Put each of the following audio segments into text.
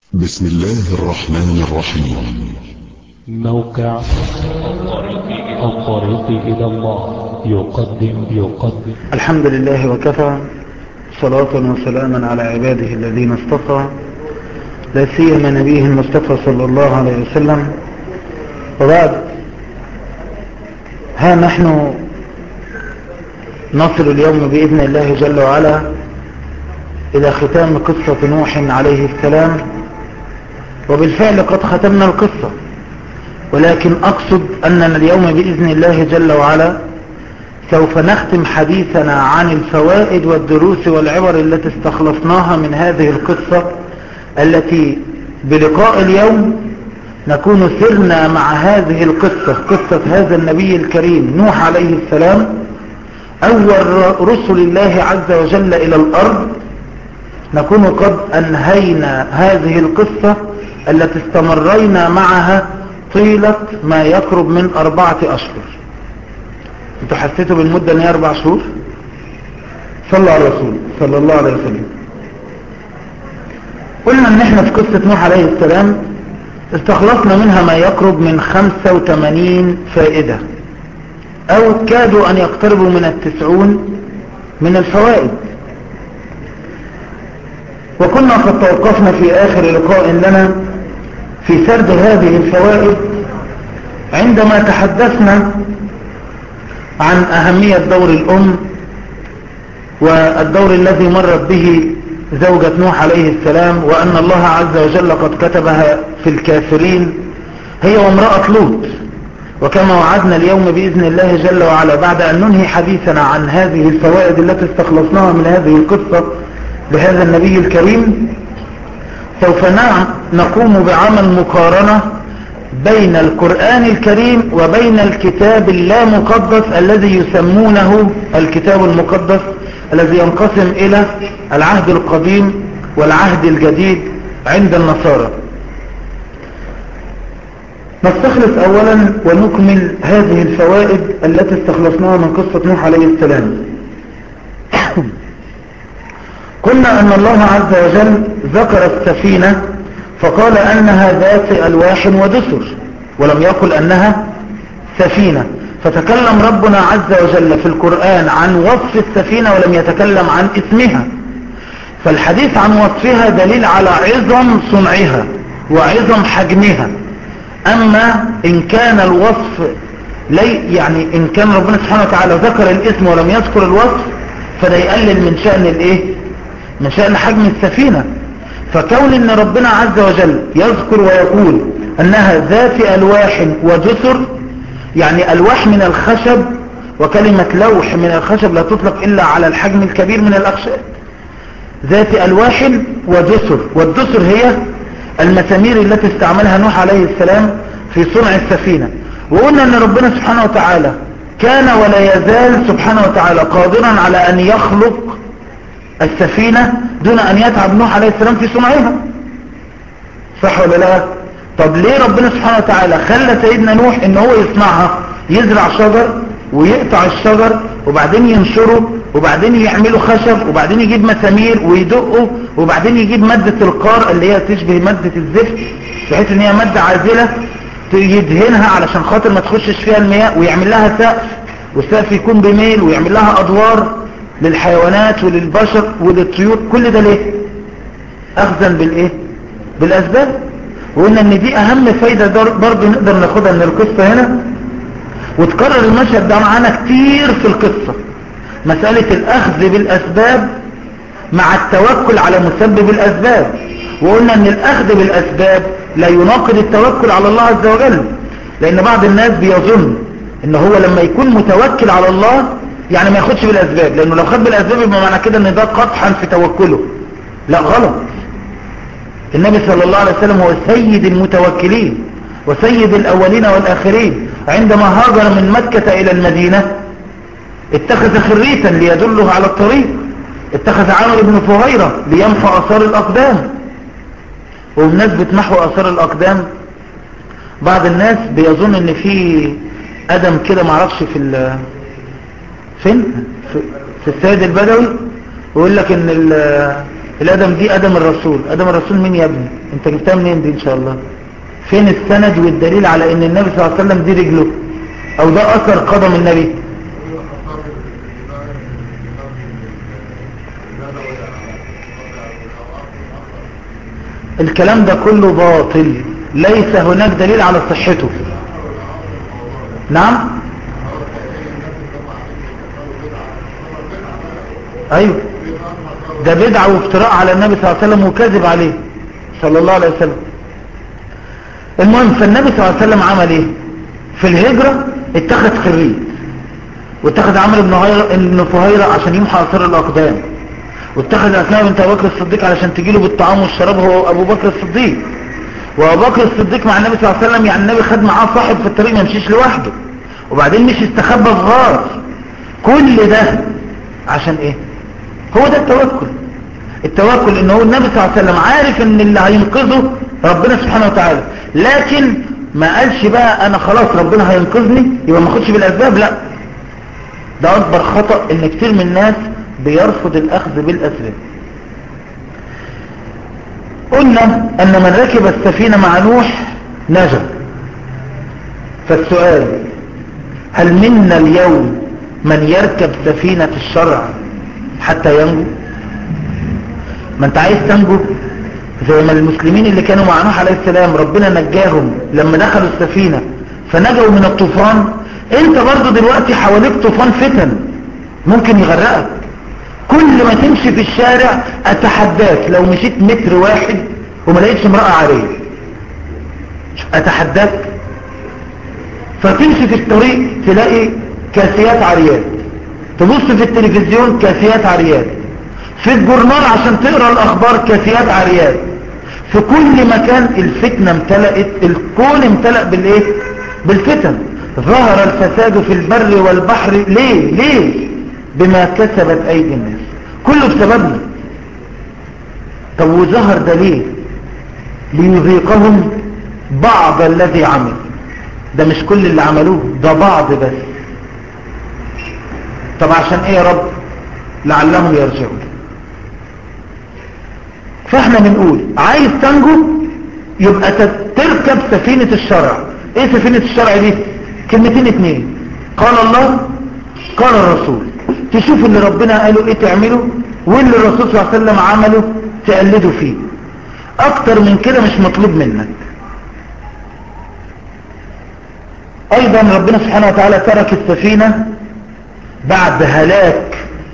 بسم الله الرحمن الرحيم موقع الطريق إلى الله يقدم يقدم الحمد لله وكفى صلاة وسلاما على عباده الذين اصطفى لا سيما نبيه المصطفى صلى الله عليه وسلم وبعد ها نحن نصل اليوم بإذن الله جل وعلا إلى ختام قصة نوح عليه السلام وبالفعل قد ختمنا القصة ولكن أقصد أننا اليوم بإذن الله جل وعلا سوف نختم حديثنا عن الفوائد والدروس والعبر التي استخلصناها من هذه القصة التي بلقاء اليوم نكون سرنا مع هذه القصة قصة هذا النبي الكريم نوح عليه السلام أول رسل الله عز وجل إلى الأرض نكون قد أنهينا هذه القصة التي استمرينا معها طيلة ما يقرب من أربعة أشهر انتوا حسيتوا بالمدة ان هي أربع شهور صلى على رسول صلى الله عليه وسلم قلنا ان احنا في قصة نوح عليه السلام استخلصنا منها ما يقرب من 85 فائدة او كادوا ان يقتربوا من التسعون من الفوائد وكنا قد توقفنا في اخر لقاء لنا في سرد هذه الفوائد عندما تحدثنا عن اهمية دور الام والدور الذي مرت به زوجة نوح عليه السلام وان الله عز وجل قد كتبها في الكافرين هي وامرأة لوط وكما وعدنا اليوم بإذن الله جل وعلا بعد أن ننهي حديثنا عن هذه الفوائد التي استخلصناها من هذه القصة بهذا النبي الكريم سوف نعم نقوم بعمل مقارنة بين القرآن الكريم وبين الكتاب اللامقدس الذي يسمونه الكتاب المقدس الذي ينقسم إلى العهد القديم والعهد الجديد عند النصارى نستخلص أولا ونكمل هذه الفوائد التي استخلصناها من قصة نوح عليه السلام قلنا أن الله عز وجل ذكر السفينة فقال أنها ذات ألواح ودسر ولم يقل أنها سفينة فتكلم ربنا عز وجل في القرآن عن وصف السفينة ولم يتكلم عن اسمها فالحديث عن وصفها دليل على عظم صنعها وعظم حجمها أما إن كان الوصف لي يعني إن كان ربنا سبحانه وتعالى ذكر الاسم ولم يذكر الوصف فده يقلل من شأن الايه من شأن حجم السفينة فكون ان ربنا عز وجل يذكر ويقول انها ذات الواح وجسر يعني الواح من الخشب وكلمة لوح من الخشب لا تطلق الا على الحجم الكبير من الاخشاب ذات الواح وجسر والجسر هي المسامير التي استعملها نوح عليه السلام في صنع السفينة وقلنا ان ربنا سبحانه وتعالى كان ولا يزال سبحانه وتعالى قادرا على ان يخلق السفينة دون ان يتعب نوح عليه السلام في صنعها صح ولا لا طب ليه ربنا سبحانه وتعالى خلى سيدنا نوح ان هو يصنعها يزرع شجر ويقطع الشجر وبعدين ينشره وبعدين يعمله خشب وبعدين يجيب مسامير ويدقه وبعدين يجيب مادة القار اللي هي تشبه مادة الزفت بحيث ان هي مادة عازلة يدهنها علشان خاطر ما تخشش فيها المياه ويعمل لها سقف والسقف يكون بميل ويعمل لها ادوار للحيوانات وللبشر وللطيور كل ده ليه اخذا بالايه بالاسباب وقلنا ان دي اهم فايدة برضه نقدر ناخدها من القصة هنا وتكرر المشهد ده معانا كتير في القصة مسألة الاخذ بالاسباب مع التوكل على مسبب الاسباب وقلنا ان الاخذ بالاسباب لا يناقض التوكل على الله عز وجل لان بعض الناس بيظن ان هو لما يكون متوكل على الله يعني ما ياخدش بالاسباب لانه لو خد بالاسباب يبقى معنى كده ان ده قطحا في توكله لا غلط النبي صلى الله عليه وسلم هو سيد المتوكلين وسيد الاولين والاخرين عندما هاجر من مكة الى المدينة اتخذ خريتا ليدله على الطريق اتخذ عامر بن فهيرة ليمحو اثار الاقدام وبمناسبة محو اثار الاقدام بعض الناس بيظن ان في ادم كده معرفش في ال فين في, في السيد البدوي ويقول لك ان الادم دي ادم الرسول ادم الرسول مين يا ابني انت جبتها منين دي ان شاء الله فين السند والدليل على ان النبي صلى الله عليه وسلم دي رجله او ده اثر قدم النبي الكلام ده كله باطل ليس هناك دليل على صحته نعم ايوه ده بدعة وافتراء على النبي صلى الله عليه وسلم وكذب عليه صلى الله عليه وسلم المهم فالنبي صلى الله عليه وسلم عمل ايه في الهجرة اتخذ خريج واتخذ عمرو بن هيرة- بن فهيرة عشان يمحى اثار الاقدام واتخذ اسماء بنت ابو بكر الصديق علشان تجيله بالطعام والشراب هو ابو بكر الصديق وابو بكر الصديق مع النبي صلى الله عليه وسلم يعني النبي خد معاه صاحب في الطريق ما يمشيش لوحده وبعدين مش استخبى في غار كل ده عشان ايه هو ده التوكل التوكل ان هو النبي صلى الله عليه وسلم عارف ان اللي هينقذه ربنا سبحانه وتعالى لكن ما قالش بقى انا خلاص ربنا هينقذني يبقى ما اخدش بالاسباب لا ده اكبر خطأ ان كتير من الناس بيرفض الاخذ بالاسباب قلنا ان من ركب السفينة مع نوح نجا فالسؤال هل منا اليوم من يركب سفينة الشرع حتى ينجو ما انت عايز تنجو زي ما المسلمين اللي كانوا مع نوح عليه السلام ربنا نجاهم لما دخلوا السفينة فنجوا من الطوفان انت برضو دلوقتي حواليك طوفان فتن ممكن يغرقك كل ما تمشي في الشارع اتحداك لو مشيت متر واحد وما لقيتش امرأة عارية اتحداك فتمشي في الطريق تلاقي كاسيات عريات تبص في التلفزيون كاسيات عريات في الجورنال عشان تقرا الاخبار كاسيات عريات في كل مكان الفتنة امتلأت الكون امتلأ بالايه بالفتن ظهر الفساد في البر والبحر ليه ليه بما كسبت ايدي الناس كله بسببنا طب وظهر ده ليه ليذيقهم بعض الذي عمل ده مش كل اللي عملوه ده بعض بس طب عشان ايه يا رب لعلهم يرجعون فاحنا بنقول عايز تنجو يبقى تركب سفينة الشرع ايه سفينة الشرع دي كلمتين اتنين قال الله قال الرسول تشوف اللي ربنا قاله ايه تعمله واللي الرسول صلى الله عليه وسلم عمله تقلده فيه اكتر من كده مش مطلوب منك ايضا ربنا سبحانه وتعالى ترك السفينة بعد هلاك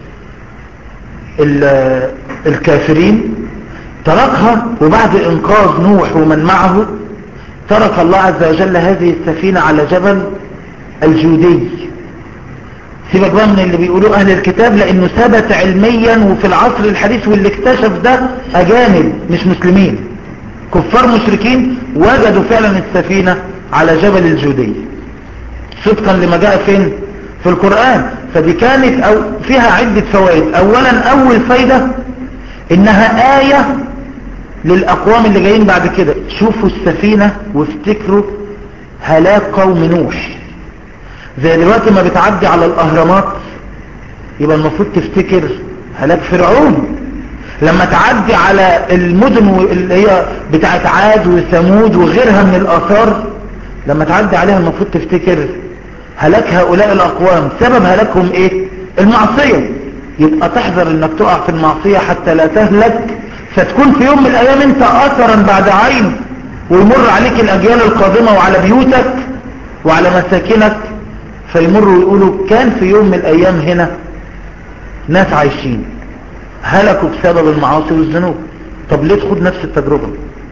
الكافرين تركها وبعد انقاذ نوح ومن معه ترك الله عز وجل هذه السفينة على جبل الجودي سيبك بقى من اللي بيقولوه اهل الكتاب لانه ثبت علميا وفي العصر الحديث واللي اكتشف ده اجانب مش مسلمين كفار مشركين وجدوا فعلا السفينة على جبل الجودي صدقا لما جاء فين في القرآن فدي كانت أو فيها عدة فوائد اولا اول فايدة انها آية للاقوام اللي جايين بعد كده شوفوا السفينة وافتكروا هلاك قوم نوح زي دلوقتي ما بتعدي على الاهرامات يبقى المفروض تفتكر هلاك فرعون لما تعدي على المدن اللي هي بتاعت عاد وثمود وغيرها من الاثار لما تعدي عليها المفروض تفتكر هلاك هؤلاء الاقوام سبب هلاكهم ايه المعصية يبقى تحذر انك تقع في المعصية حتى لا تهلك فتكون في يوم من الايام انت اثرا بعد عين ويمر عليك الاجيال القادمة وعلى بيوتك وعلى مساكنك فيمروا ويقولوا كان في يوم من الايام هنا ناس عايشين هلكوا بسبب المعاصي والذنوب طب ليه تخد نفس التجربة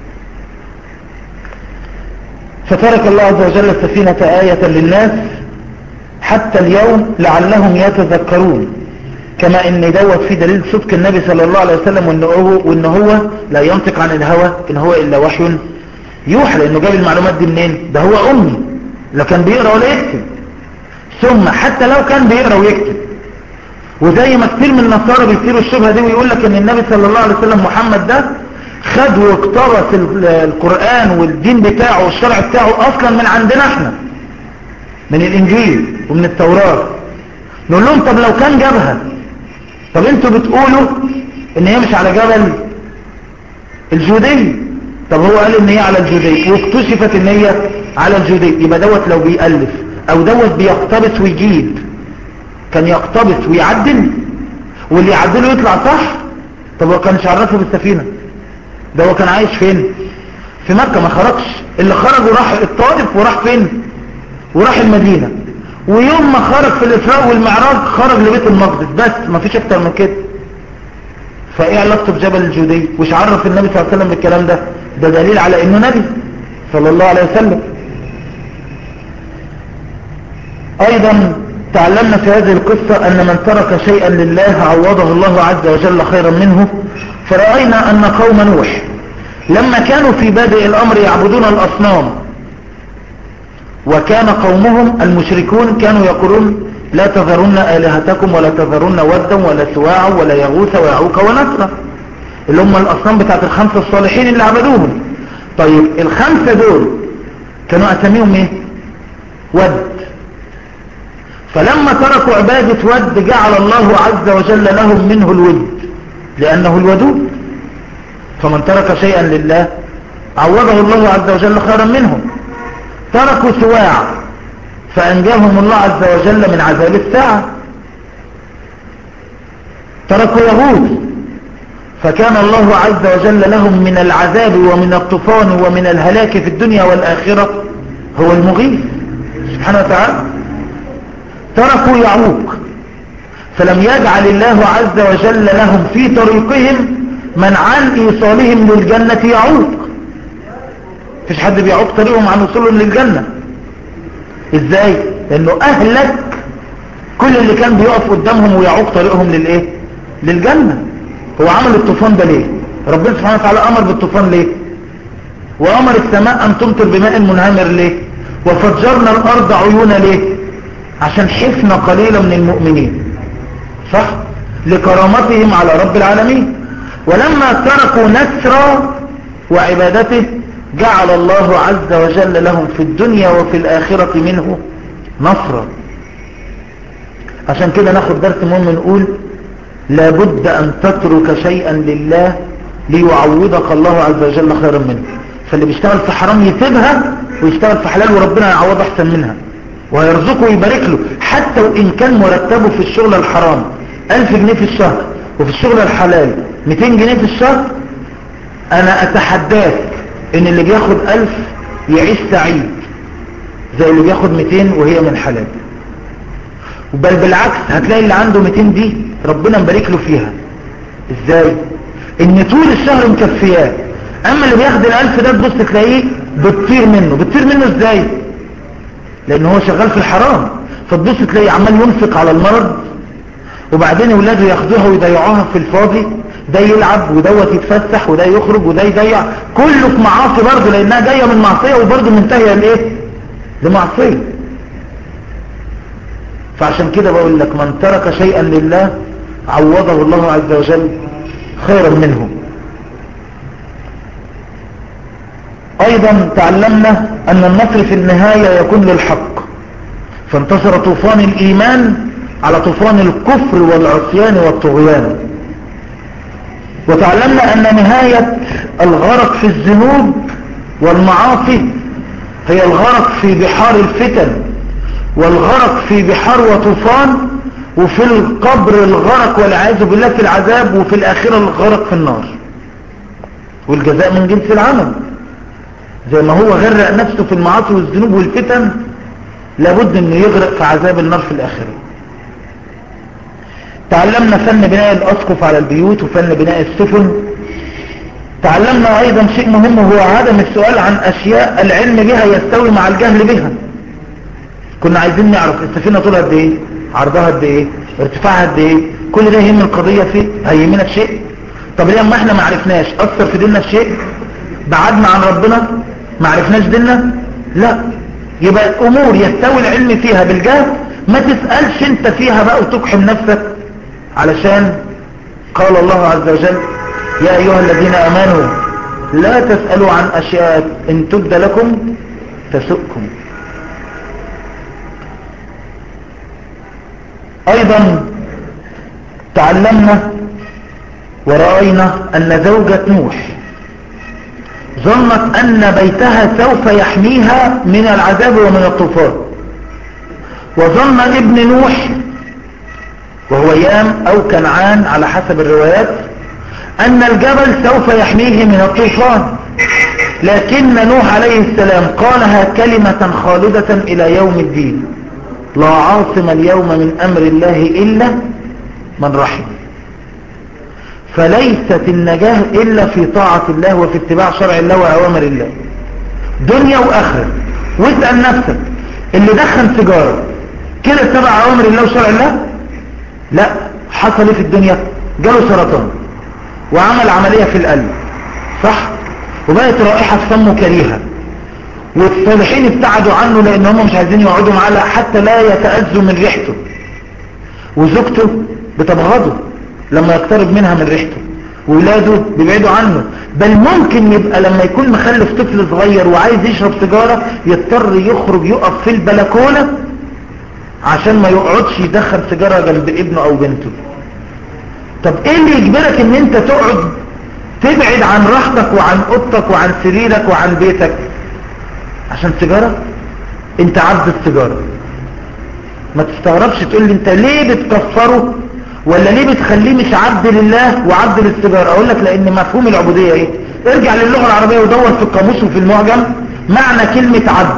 فترك الله عز وجل السفينة آية للناس حتى اليوم لعلهم يتذكرون كما ان دوت في دليل صدق النبي صلى الله عليه وسلم وان هو, وإن هو لا ينطق عن الهوى ان هو الا وحي يوحى لانه جاب المعلومات دي منين ده هو امي لا كان بيقرا ولا يكتب ثم حتى لو كان بيقرا ويكتب وزي ما كتير من النصارى بيثيروا الشبهه دي ويقول لك ان النبي صلى الله عليه وسلم محمد ده خد واقتبس القران والدين بتاعه والشرع بتاعه اصلا من عندنا احنا من الانجيل ومن التوراه نقول لهم طب لو كان جابها طب انتوا بتقولوا ان هي مش على جبل الجودية طب هو قال ان هي على الجودية واكتشفت ان هي على الجودية يبقى دوت لو بيألف او دوت بيقتبس ويجيب كان يقتبس ويعدل واللي يعدله يطلع صح طب هو كانش عرفه بالسفينة ده هو كان عايش فين في مكة ما خرجش اللي خرج وراح الطائف وراح فين وراح المدينة ويوم ما خرج في الإسراء والمعراج خرج لبيت المقدس بس ما فيش اكتر من كده فايه علاقته بجبل الجودي وش عرف النبي صلى الله عليه وسلم بالكلام ده ده دليل على انه نبي صلى الله عليه وسلم ايضا تعلمنا في هذه القصة ان من ترك شيئا لله عوضه الله عز وجل خيرا منه فرأينا ان قوم نوح لما كانوا في بادئ الامر يعبدون الاصنام وكان قومهم المشركون كانوا يقولون لا تذرن آلهتكم ولا تذرن ودا ولا سواعا ولا يغوث ويعوك ونسرا اللي هم الأصنام بتاعت الخمسة الصالحين اللي عبدوهم طيب الخمسة دول كانوا أسميهم ايه ود فلما تركوا عبادة ود جعل الله عز وجل لهم منه الود لأنه الودود فمن ترك شيئا لله عوضه الله عز وجل خيرا منهم تركوا سواع فأنجاهم الله عز وجل من عذاب الساعة تركوا يغوث فكان الله عز وجل لهم من العذاب ومن الطوفان ومن الهلاك في الدنيا والآخرة هو المغيث سبحانه وتعالى تركوا يعوق فلم يجعل الله عز وجل لهم في طريقهم من عن إيصالهم للجنة يعوق فيش حد بيعوق طريقهم عن وصولهم للجنة ازاي لانه اهلك كل اللي كان بيقف قدامهم ويعوق طريقهم للايه للجنة هو عمل الطوفان ده ليه ربنا سبحانه وتعالى امر بالطوفان ليه وامر السماء ان تمطر بماء منهمر ليه وفجرنا الارض عيونا ليه عشان حفنا قليلا من المؤمنين صح لكرامتهم على رب العالمين ولما تركوا نسرا وعبادته جعل الله عز وجل لهم في الدنيا وفي الآخرة منه نصرا عشان كده ناخد درس مهم نقول لابد أن تترك شيئا لله ليعوضك الله عز وجل خيرا منه فاللي بيشتغل في حرام يسيبها ويشتغل في حلال وربنا يعوض أحسن منها ويرزقه ويبارك له حتى وإن كان مرتبه في الشغل الحرام ألف جنيه في الشهر وفي الشغل الحلال 200 جنيه في الشهر أنا أتحداك ان اللي بياخد الف يعيش سعيد زي اللي بياخد 200 وهي من حلال بل بالعكس هتلاقي اللي عنده 200 دي ربنا مبارك له فيها ازاي ان طول الشهر مكفياه اما اللي بياخد الالف ده تبص تلاقيه بتطير منه بتطير منه ازاي لان هو شغال في الحرام فتبص تلاقيه عمال ينفق على المرض وبعدين اولاده ياخدوها ويضيعوها في الفاضي ده يلعب ودوت يتفسح وده يخرج وده يضيع كله في معاصي برضه لانها جايه من معصيه وبرضه منتهيه لايه لمعصيه فعشان كده بقول لك من ترك شيئا لله عوضه الله عز وجل خيرا منه ايضا تعلمنا ان النصر في النهاية يكون للحق فانتصر طوفان الايمان على طوفان الكفر والعصيان والطغيان وتعلمنا ان نهاية الغرق في الذنوب والمعاصي هي الغرق في بحار الفتن والغرق في بحار وطوفان وفي القبر الغرق والعياذ بالله في العذاب وفي الاخرة الغرق في النار والجزاء من جنس العمل زي ما هو غرق نفسه في المعاصي والذنوب والفتن لابد انه يغرق في عذاب النار في الاخره تعلمنا فن بناء الأسقف على البيوت وفن بناء السفن تعلمنا أيضا شيء مهم هو عدم السؤال عن أشياء العلم بها يستوي مع الجهل بها كنا عايزين نعرف السفينة طولها قد ايه عرضها قد ايه ارتفاعها قد ايه كل ده يهم القضية فيه هيهمنا في شيء طب ليه ما احنا ما عرفناش أثر في ديننا في شيء بعدنا عن ربنا ما عرفناش ديننا لا يبقى أمور يستوي العلم فيها بالجهل ما تسألش انت فيها بقى وتقحم نفسك علشان قال الله عز وجل يا أيها الذين أمنوا لا تسألوا عن أشياء إن تبد لكم تسؤكم أيضا تعلمنا ورأينا أن زوجة نوح ظنت أن بيتها سوف يحميها من العذاب ومن الطوفان وظن ابن نوح وهو يام أو كنعان على حسب الروايات أن الجبل سوف يحميه من الطوفان لكن نوح عليه السلام قالها كلمة خالدة إلى يوم الدين لا عاصم اليوم من أمر الله إلا من رحم فليست النجاة إلا في طاعة الله وفي اتباع شرع الله وأوامر الله دنيا وآخرة واسأل نفسك اللي دخن سيجارة كده اتبع أوامر الله وشرع الله لا حصل ايه في الدنيا جاله سرطان وعمل عملية في القلب صح وبقت رائحة فمه كريهة والصالحين ابتعدوا عنه لان هم مش عايزين يقعدوا معاه حتى لا يتأذوا من ريحته وزوجته بتبغضه لما يقترب منها من ريحته وولاده بيبعدوا عنه بل ممكن يبقى لما يكون مخلف طفل صغير وعايز يشرب سيجارة يضطر يخرج يقف في البلكونة عشان ما يقعدش يدخل سيجارة جنب ابنه او بنته طب ايه اللي يجبرك ان انت تقعد تبعد عن راحتك وعن اوضتك وعن سريرك وعن بيتك عشان سيجارة انت عبد السيجارة ما تستغربش تقول لي انت ليه بتكفره ولا ليه بتخليه مش عبد لله وعبد للسيجارة اقول لك لان مفهوم العبودية ايه ارجع للغة العربية ودور في القاموس وفي المعجم معنى كلمة عبد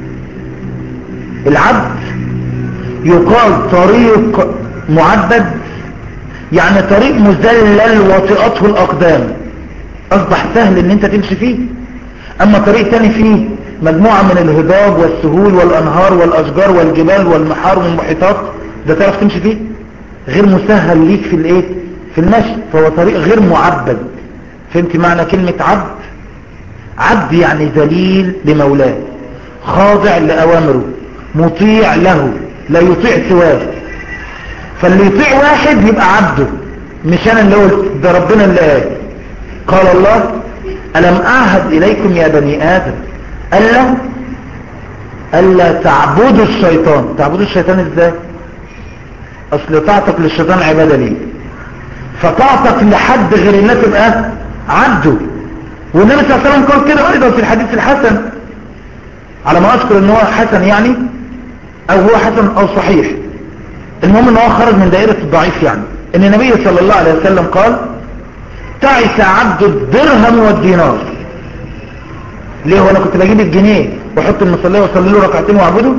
العبد يقال طريق معبد يعني طريق مذلل وطئته الأقدام أصبح سهل ان انت تمشي فيه أما طريق تاني فيه مجموعة من الهضاب والسهول والأنهار والأشجار والجبال والمحار والمحيطات ده تعرف تمشي فيه غير مسهل ليك في الايه في المشي فهو طريق غير معبد فهمت معنى كلمة عبد عبد يعني ذليل لمولاه خاضع لأوامره مطيع له لا يطيع سواه فاللي يطيع واحد يبقى عبده مش انا اللي قلت ده ربنا اللي قال قال الله ألم أعهد إليكم يا بني آدم ألا ألا تعبدوا الشيطان تعبدوا الشيطان ازاي أصل طاعتك للشيطان عبادة ليه فطاعتك لحد غير الله تبقى عبده والنبي صلى الله عليه وسلم قال كده أيضا في الحديث الحسن على ما أذكر ان هو حسن يعني أو هو حسن أو صحيح المهم ان هو خرج من دائرة الضعيف يعني ان النبي صلى الله عليه وسلم قال تعس عبد الدرهم والدينار ليه هو انا كنت بجيب الجنيه واحط المصلية واصلي له ركعتين واعبده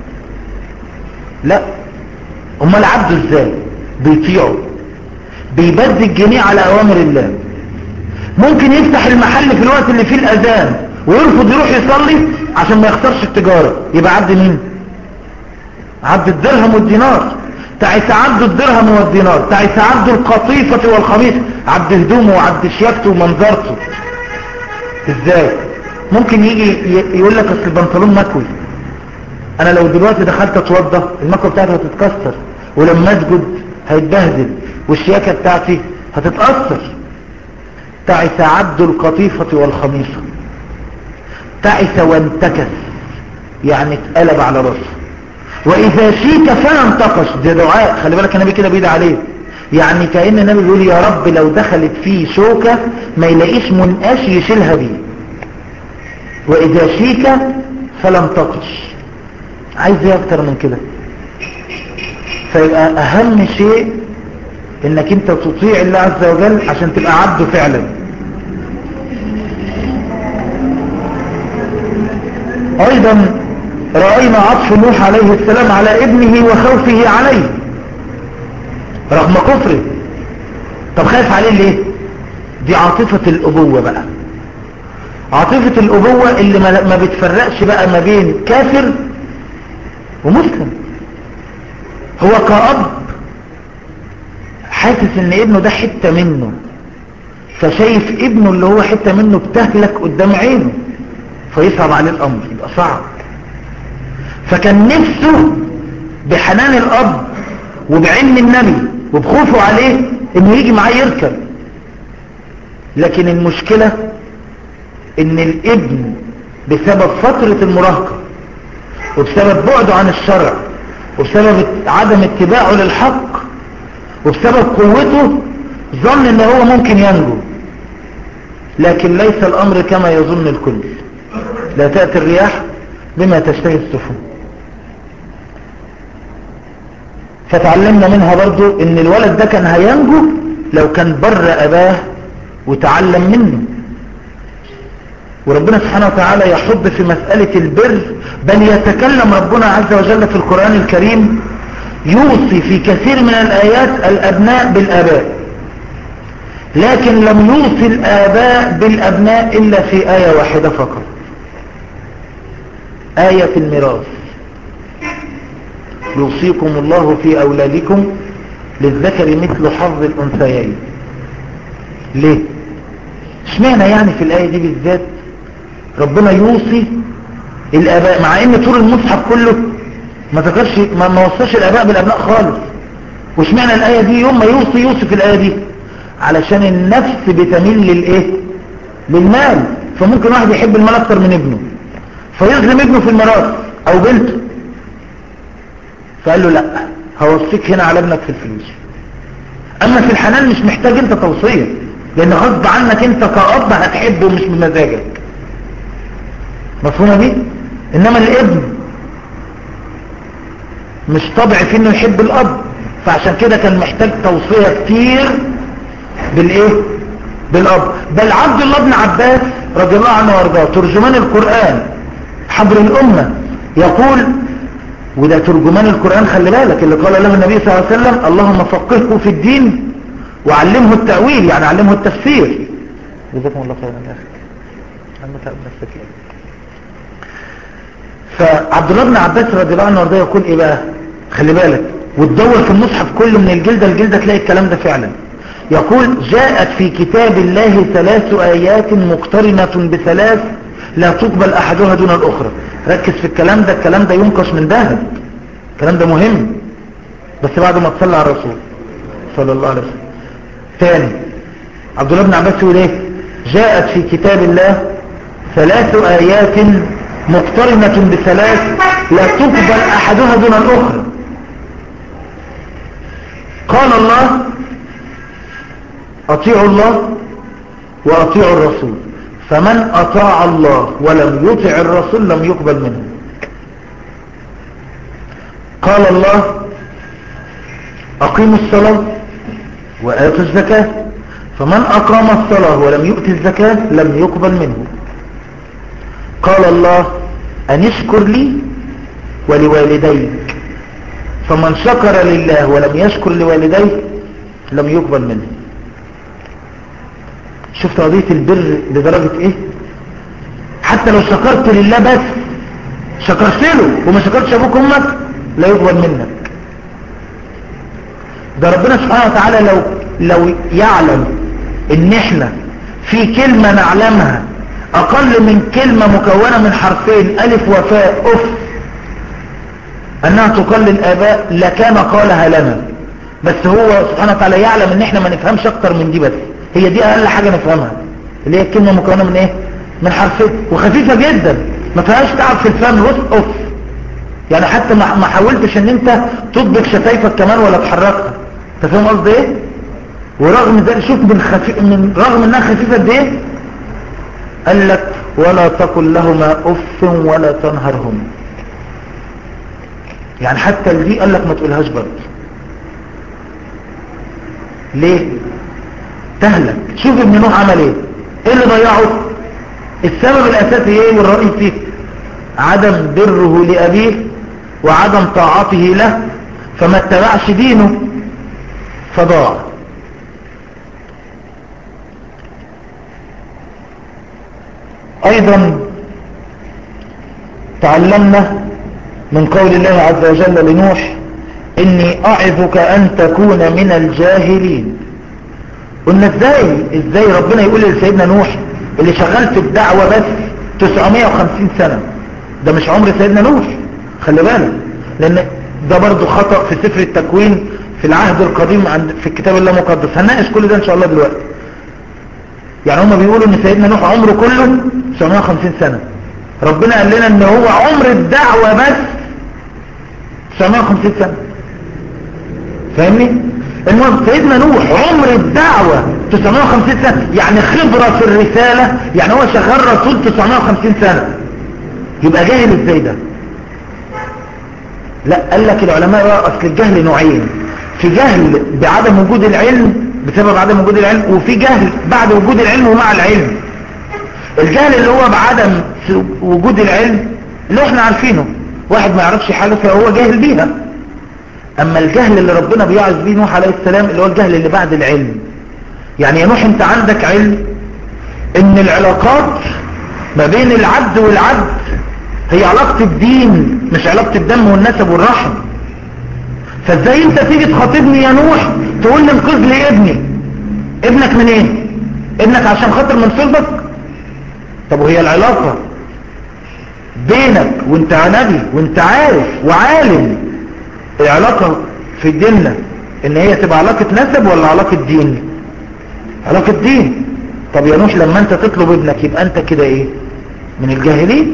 لا امال عبده ازاي بيطيعه بيبدي الجنيه على اوامر الله ممكن يفتح المحل في الوقت اللي فيه الاذان ويرفض يروح يصلي عشان ما يخسرش التجارة يبقى عبد مين عبد الدرهم والدينار تعس عبد الدرهم والدينار تعس عبد القطيفة والخميس عبد هدومه وعبد شياكته ومنظرته ازاي ممكن يجي يقول لك اصل البنطلون مكوي انا لو دلوقتي دخلت اتوضى المكوى بتاعتي هتتكسر ولما اسجد هيتبهدل والشياكة بتاعتي هتتأثر تعس عبد القطيفة والخميصة تعس وانتكس يعني اتقلب على راسه واذا شيك فلا انتقش ده دعاء خلي بالك النبي كده بيدعي عليه يعني كأن النبي بيقول يا رب لو دخلت فيه شوكة ما يلاقيش منقاش يشيلها بيه واذا شيك فلا انتقش عايز ايه اكتر من كده فيبقى اهم شيء انك انت تطيع الله عز وجل عشان تبقى عبده فعلا ايضا رأينا عطف نوح عليه السلام على ابنه وخوفه عليه رغم كفره طب خايف عليه ليه دي عاطفة الابوة بقى عاطفة الابوة اللي ما بتفرقش بقى ما بين كافر ومسلم هو كأب حاسس ان ابنه ده حتة منه فشايف ابنه اللي هو حتة منه بتهلك قدام عينه فيصعب عليه الامر يبقى صعب فكان نفسه بحنان الاب وبعلم النبي وبخوفه عليه انه يجي معاه يركب لكن المشكلة ان الابن بسبب فترة المراهقة وبسبب بعده عن الشرع وبسبب عدم اتباعه للحق وبسبب قوته ظن ان هو ممكن ينجو لكن ليس الأمر كما يظن الكل لا تأتي الرياح بما تشتهي السفن فتعلمنا منها برضو ان الولد ده كان هينجو لو كان بر أباه وتعلم منه وربنا سبحانه وتعالى يحب في مسألة البر بل يتكلم ربنا عز وجل في القرآن الكريم يوصي في كثير من الآيات الأبناء بالآباء لكن لم يوصي الآباء بالأبناء إلا في آية واحدة فقط آية الميراث يوصيكم الله في أولادكم للذكر مثل حظ الأنثيين ليه اشمعنى يعني في الآية دي بالذات ربنا يوصي الآباء مع ان طول المصحف كله ما ذكرش ما, ما وصاش الآباء بالأبناء خالص واشمعنى الآية دي يوم ما يوصي يوصي في الآية دي علشان النفس بتميل للإيه للمال فممكن واحد يحب المال أكتر من ابنه فيظلم ابنه في الميراث أو بنته فقال له لا هوصيك هنا على ابنك في الفلوس أما في الحنان مش محتاج انت توصية لأن غصب عنك انت كأب هتحبه مش بمزاجك مفهومة دي انما الابن مش طبع فيه انه يحب الاب فعشان كده كان محتاج توصية كتير بالايه بالاب بل عبد الله بن عباس رضي الله عنه وارضاه ترجمان القرآن حبر الامة يقول وده ترجمان القرآن خلي بالك اللي قال له النبي صلى الله عليه وسلم اللهم فقهه في الدين وعلمه التأويل يعني علمه التفسير جزاكم الله خيرا يا اخي عم تعب نفسك فعبد الله بن عباس رضي الله عنه وارضاه يقول ايه بقى خلي بالك وتدور في المصحف كله من الجلدة لجلدة تلاقي الكلام ده فعلا يقول جاءت في كتاب الله ثلاث آيات مقترنة بثلاث لا تقبل أحدها دون الأخرى ركز في الكلام ده الكلام ده ينقش من ذهب الكلام ده مهم بس بعد ما تصلى على الرسول صلى الله عليه وسلم ثاني عبد الله بن عباس يقول ايه جاءت في كتاب الله ثلاث آيات مقترنة بثلاث لا تقبل أحدها دون الأخرى قال الله أطيعوا الله وأطيعوا الرسول فمن أطاع الله ولم يطع الرسول لم يقبل منه قال الله أقيموا الصلاة وآتوا الزكاة فمن أقام الصلاة ولم يؤتي الزكاة لم يقبل منه قال الله أن اشكر لي ولوالديك فمن شكر لله ولم يشكر لوالديه لم يقبل منه شفت قضية البر لدرجة ايه حتى لو شكرت لله بس شكرت له وما شكرتش ابوك وامك لا يقبل منك ده ربنا سبحانه وتعالى لو لو يعلم ان احنا في كلمة نعلمها اقل من كلمة مكونة من حرفين الف وفاء اف انها تقل الاباء لكان قالها لنا بس هو سبحانه وتعالى يعلم ان احنا ما نفهمش اكتر من دي بس هي دي اقل حاجة نفهمها اللي هي الكلمة مكونة من ايه من حرفين وخفيفة جدا ما فيهاش تعب في الفهم بص اف يعني حتى ما ما حاولتش ان انت تطبق شفايفك كمان ولا تحركها انت فاهم قصدي ايه ورغم ذلك شوف من, خفي... من رغم انها خفيفة قد ايه قال لك ولا تقل لهما اف ولا تنهرهما يعني حتى دي قال لك ما تقولهاش برضه ليه تهلك شوف ابن نوح عمل ايه ايه اللي ضيعه السبب الاساسي ايه والرئيسي عدم بره لابيه وعدم طاعته له فما اتبعش دينه فضاع ايضا تعلمنا من قول الله عز وجل لنوح اني اعظك ان تكون من الجاهلين قلنا ازاي ازاي ربنا يقول لسيدنا نوح اللي شغال في الدعوة بس 950 سنة ده مش عمر سيدنا نوح خلي بالك لان ده برضو خطأ في سفر التكوين في العهد القديم عند في الكتاب الله المقدس هنناقش كل ده ان شاء الله دلوقتي يعني هم بيقولوا ان سيدنا نوح عمره كله 950 سنة ربنا قال لنا ان هو عمر الدعوة بس 950 سنة فاهمني المهم سيدنا نوح عمر الدعوة 950 سنة يعني خبرة في الرسالة يعني هو شغال رسول 950 سنة يبقى جاهل ازاي ده لا قال لك العلماء بقى اصل الجهل نوعين في جهل بعدم وجود العلم بسبب عدم وجود العلم وفي جهل بعد وجود العلم ومع العلم الجهل اللي هو بعدم وجود العلم اللي احنا عارفينه واحد ما يعرفش حاجة فهو جاهل بيها اما الجهل اللي ربنا بيعز بيه نوح عليه السلام اللي هو الجهل اللي بعد العلم يعني يا نوح انت عندك علم ان العلاقات ما بين العبد والعبد هي علاقة الدين مش علاقة الدم والنسب والرحم فازاي انت تيجي تخاطبني يا نوح تقول لي انقذ لي ابني ابنك منين ايه؟ ابنك عشان خاطر من صلبك طب وهي العلاقة بينك وانت نبي وانت عارف وعالم العلاقة في ديننا ان هي تبقى علاقة نسب ولا علاقة دين علاقة دين طب يا نوح لما انت تطلب ابنك يبقى انت كده ايه من الجاهلين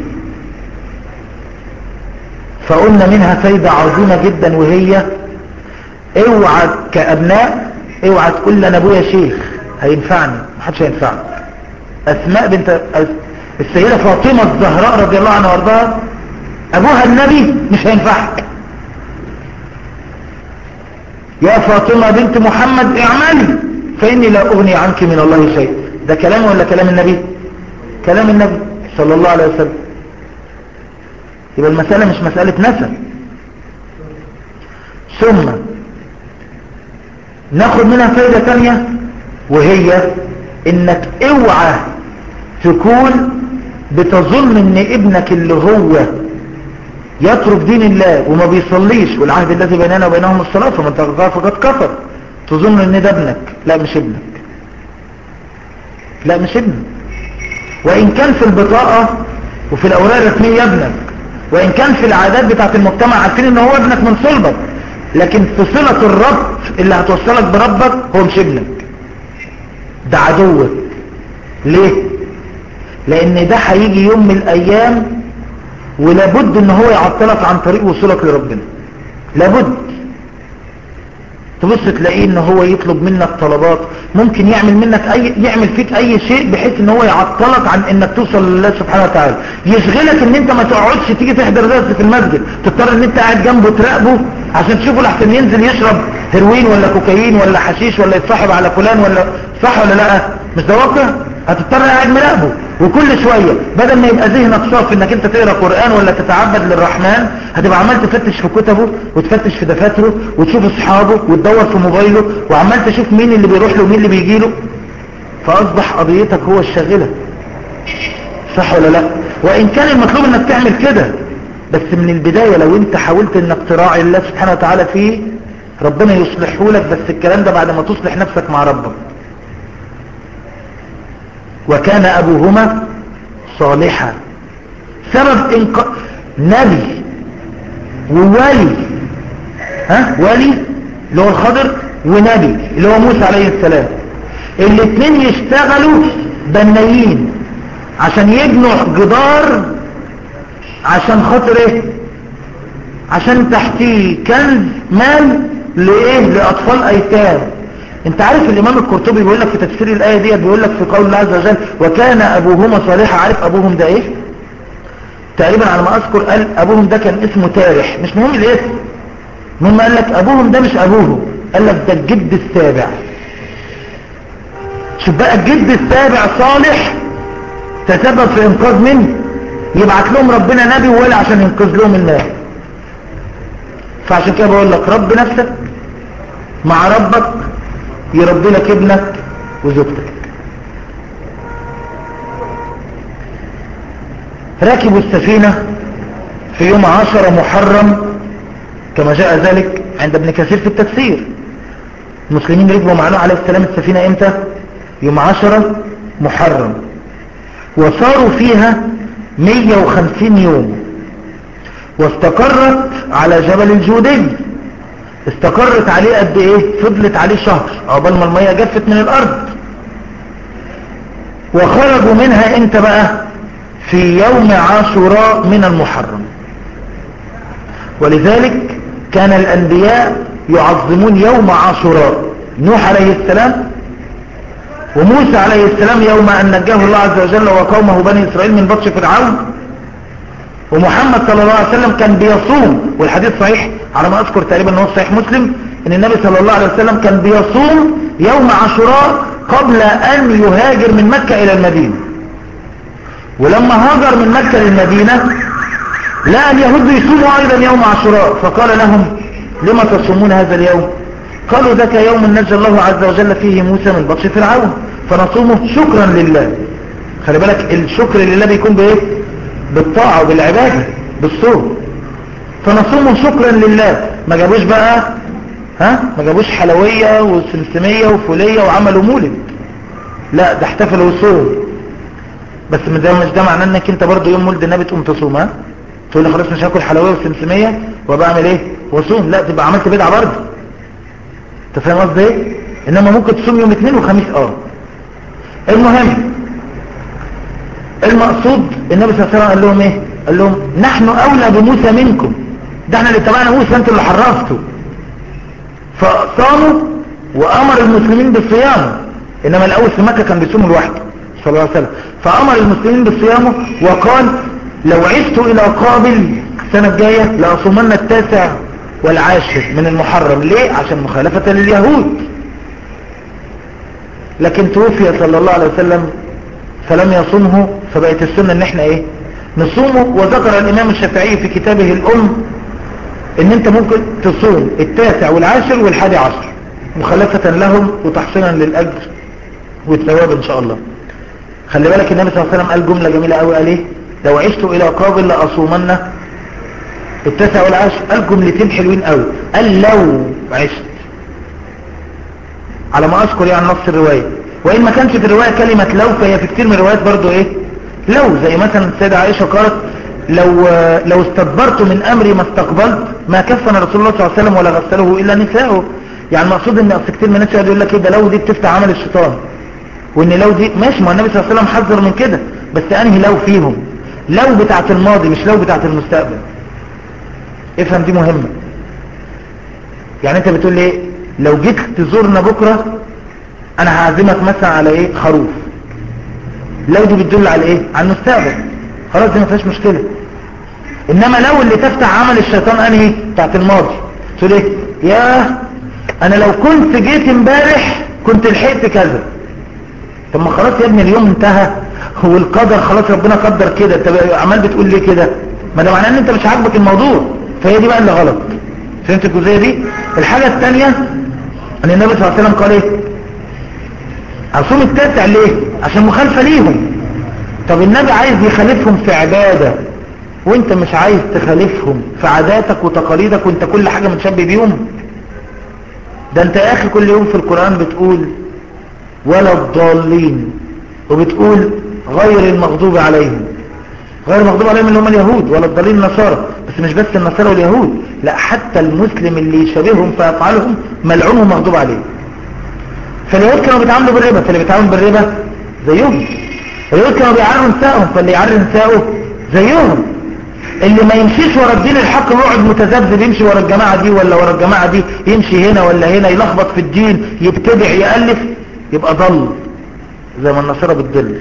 فقلنا منها فايدة عظيمة جدا وهي اوعى كابناء اوعى تقول لي انا ابويا شيخ هينفعني محدش هينفعني اسماء بنت السيدة فاطمة الزهراء رضي الله عنها وارضاها ابوها النبي مش هينفعك يا فاطمة بنت محمد اعملي فاني لا اغني عنك من الله شيء ده كلام ولا كلام النبي كلام النبي صلى الله عليه وسلم يبقى المسألة مش مسألة نسب ثم ناخد منها فايدة تانية وهي انك اوعى تكون بتظن ان ابنك اللي هو يترك دين الله وما بيصليش والعهد الذي بيننا وبينهم الصلاة فمن تغفر فقد كفر تظن ان ده ابنك لا مش ابنك لا مش ابنك وان كان في البطاقة وفي الاوراق الرسمية ابنك وان كان في العادات بتاعت المجتمع عارفين ان هو ابنك من صلبك لكن في صلة الربط اللي هتوصلك بربك هو مش ابنك ده عدوك ليه لان ده هيجي يوم من الايام ولابد ان هو يعطلك عن طريق وصولك لربنا لابد تبص تلاقيه ان هو يطلب منك طلبات ممكن يعمل منك اي يعمل فيك اي شيء بحيث ان هو يعطلك عن انك توصل لله سبحانه وتعالى يشغلك ان انت ما تقعدش تيجي تحضر درس في المسجد تضطر ان انت قاعد جنبه تراقبه عشان تشوفه لحسن ينزل يشرب هيروين ولا كوكايين ولا حشيش ولا يتصاحب على فلان ولا صح ولا لا مش ده واقع هتضطر قاعد مراقبه وكل شوية بدل ما يبقى ذهنك صافي انك انت تقرا قرآن ولا تتعبد للرحمن هتبقى عمال تفتش في كتبه وتفتش في دفاتره وتشوف اصحابه وتدور في موبايله وعمال تشوف مين اللي بيروح له ومين اللي بيجي له فاصبح قضيتك هو الشاغلة صح ولا لا وان كان المطلوب انك تعمل كده بس من البداية لو انت حاولت انك تراعي الله سبحانه وتعالى فيه ربنا يصلحه لك بس الكلام ده بعد ما تصلح نفسك مع ربك وكان أبوهما صالحا سبب إنق... نبي وولي ها ولي اللي هو الخضر ونبي اللي هو موسى عليه السلام الاثنين يشتغلوا بنايين عشان يبنوا جدار عشان خاطر ايه عشان تحتيه كنز مال لايه لاطفال ايتام انت عارف الامام القرطبي بيقول لك في تفسير الايه دي بيقول لك في قول الله عز وجل وكان ابوهما صالحا عارف ابوهم ده ايه تقريبا على ما اذكر قال ابوهم ده كان اسمه تارح مش مهم الاسم المهم قال لك ابوهم ده مش ابوه قال لك ده الجد السابع شوف بقى الجد السابع صالح تسبب في انقاذ منه يبعت لهم ربنا نبي ولا عشان ينقذ لهم الناس فعشان كده بقول لك رب نفسك مع ربك يربي لك ابنك وزوجتك ركبوا السفينة في يوم عشر محرم كما جاء ذلك عند ابن كثير في التفسير المسلمين ركبوا معنا عليه السلام السفينة امتى يوم عشرة محرم وصاروا فيها 150 يوم واستقرت على جبل الجودي استقرت عليه قد ايه فضلت عليه شهر عقبال ما المية جفت من الارض وخرجوا منها امتى بقى في يوم عاشوراء من المحرم ولذلك كان الانبياء يعظمون يوم عاشوراء نوح عليه السلام وموسى عليه السلام يوم أن نجاه الله عز وجل وقومه بني إسرائيل من بطش فرعون ومحمد صلى الله عليه وسلم كان بيصوم والحديث صحيح على ما أذكر تقريبا أنه صحيح مسلم أن النبي صلى الله عليه وسلم كان بيصوم يوم عاشوراء قبل أن يهاجر من مكة إلى المدينة ولما هاجر من مكة للمدينة لقى اليهود يصوموا أيضا يوم عاشوراء فقال لهم لما تصومون هذا اليوم قالوا ذاك يوم نجى الله عز وجل فيه موسى من بطش فرعون فنصومه شكرا لله خلي بالك الشكر لله بيكون بايه بالطاعة وبالعبادة بالصوم فنصومه شكرا لله ما جابوش بقى ها ما جابوش حلوية وسمسمية وفولية وعملوا مولد لا ده احتفلوا وصوم بس ده مش ده معناه انك انت برضو يوم مولد النبي تقوم تصوم ها تقول لي خلاص مش هاكل حلوية وسمسمية وبعمل ايه واصوم لا تبقى عملت بدعة برضه انت فاهم قصدي ايه انما ممكن تصوم يوم اثنين وخميس اه المهم المقصود النبي صلى الله عليه وسلم قال لهم ايه قال لهم نحن اولى بموسى منكم ده احنا اللي اتبعنا موسى انتوا اللي حرفتوا فصاموا وامر المسلمين بالصيام انما الاول في مكة كان بيصوموا لوحده صلى الله عليه وسلم فامر المسلمين بالصيام وقال لو عشت الى قابل السنة الجاية لاصومن التاسع والعاشر من المحرم ليه عشان مخالفة لليهود لكن توفي صلى الله عليه وسلم فلم يصومه فبقت السنة ان احنا ايه نصومه وذكر الامام الشافعي في كتابه الام ان انت ممكن تصوم التاسع والعاشر والحادي عشر مخالفة لهم وتحصيلا للاجر والثواب ان شاء الله خلي بالك النبي صلى الله عليه وسلم قال جملة جميلة قوي قال ايه لو عشت الى قابل لاصومن التاسع والعاشر قال جملتين حلوين قوي قال لو عشت على ما اذكر يعني نص الرواية وان ما كانش في الرواية كلمة لو فهي في كتير من الروايات برضو ايه لو زي مثلا السيدة عائشة قالت لو لو استدبرت من امري ما استقبلت ما كفن رسول الله صلى الله عليه وسلم ولا غسله الا نساءه يعني المقصود ان اصل كتير من الناس يقعد يقول لك ايه ده لو دي بتفتح عمل الشيطان وان لو دي ماشي ما النبي صلى الله عليه وسلم حذر من كده بس انهي لو فيهم لو بتاعت الماضي مش لو بتاعت المستقبل افهم دي مهمة يعني انت بتقول ايه لو جيت تزورنا بكرة انا هعزمك مثلا على ايه خروف لو دي بتدل على ايه على المستقبل خلاص دي ما فيهاش مشكلة انما لو اللي تفتح عمل الشيطان انهي بتاعت الماضي تقول ايه ياه انا لو كنت جيت امبارح كنت لحقت كذا طب ما خلاص يا ابني اليوم انتهى هو القدر خلاص ربنا قدر كده انت عمال بتقول ليه كده ما ده معناه ان انت مش عاجبك الموضوع فهي دي بقى اللي غلط فهمت الجزئيه دي الحاجه الثانيه ان النبي صلى الله عليه وسلم قال ايه اصوم التاسع ليه عشان مخالفه ليهم طب النبي عايز يخالفهم في عباده وانت مش عايز تخالفهم في عاداتك وتقاليدك وانت كل حاجه متشبه بيهم ده انت يا اخي كل يوم في القران بتقول ولا الضالين وبتقول غير المغضوب عليهم غير المغضوب عليهم اللي هم اليهود ولا الضالين النصارى بس مش بس النصارى واليهود لا حتى المسلم اللي يشابههم في افعالهم ملعون ومغضوب عليه فاليهود كانوا بيتعاملوا بالربا فاللي بيتعامل بالربا زيهم اليهود كانوا بيعروا نسائهم فاللي يعري نسائه زيهم اللي ما يمشيش ورا الدين الحق يقعد متذبذب يمشي ورا الجماعة دي ولا ورا الجماعة دي يمشي هنا ولا هنا يلخبط في الدين يبتدع يألف يبقى ضل زي ما النصارى بتضل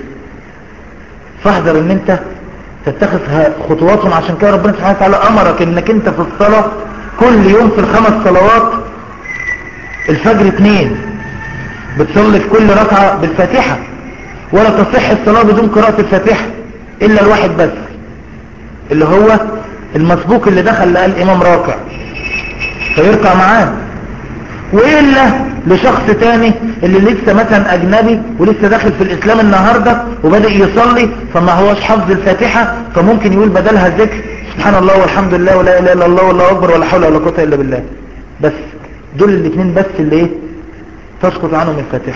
فاحذر ان انت تتخذ خطواتهم عشان كده ربنا سبحانه وتعالى امرك انك انت في الصلاة كل يوم في الخمس صلوات الفجر اتنين بتصلي في كل ركعة بالفاتحة ولا تصح الصلاة بدون قراءة الفاتحة الا الواحد بس اللي هو المسبوق اللي دخل لقى الامام راكع فيركع معاه وإلا لشخص تاني اللي لسه مثلا أجنبي ولسه داخل في الإسلام النهاردة وبدأ يصلي فما هوش حفظ الفاتحة فممكن يقول بدلها ذكر سبحان الله والحمد لله ولا إله إلا الله والله أكبر ولا حول ولا قوة إلا بالله بس دول الاثنين بس اللي إيه تسقط عنهم الفاتحة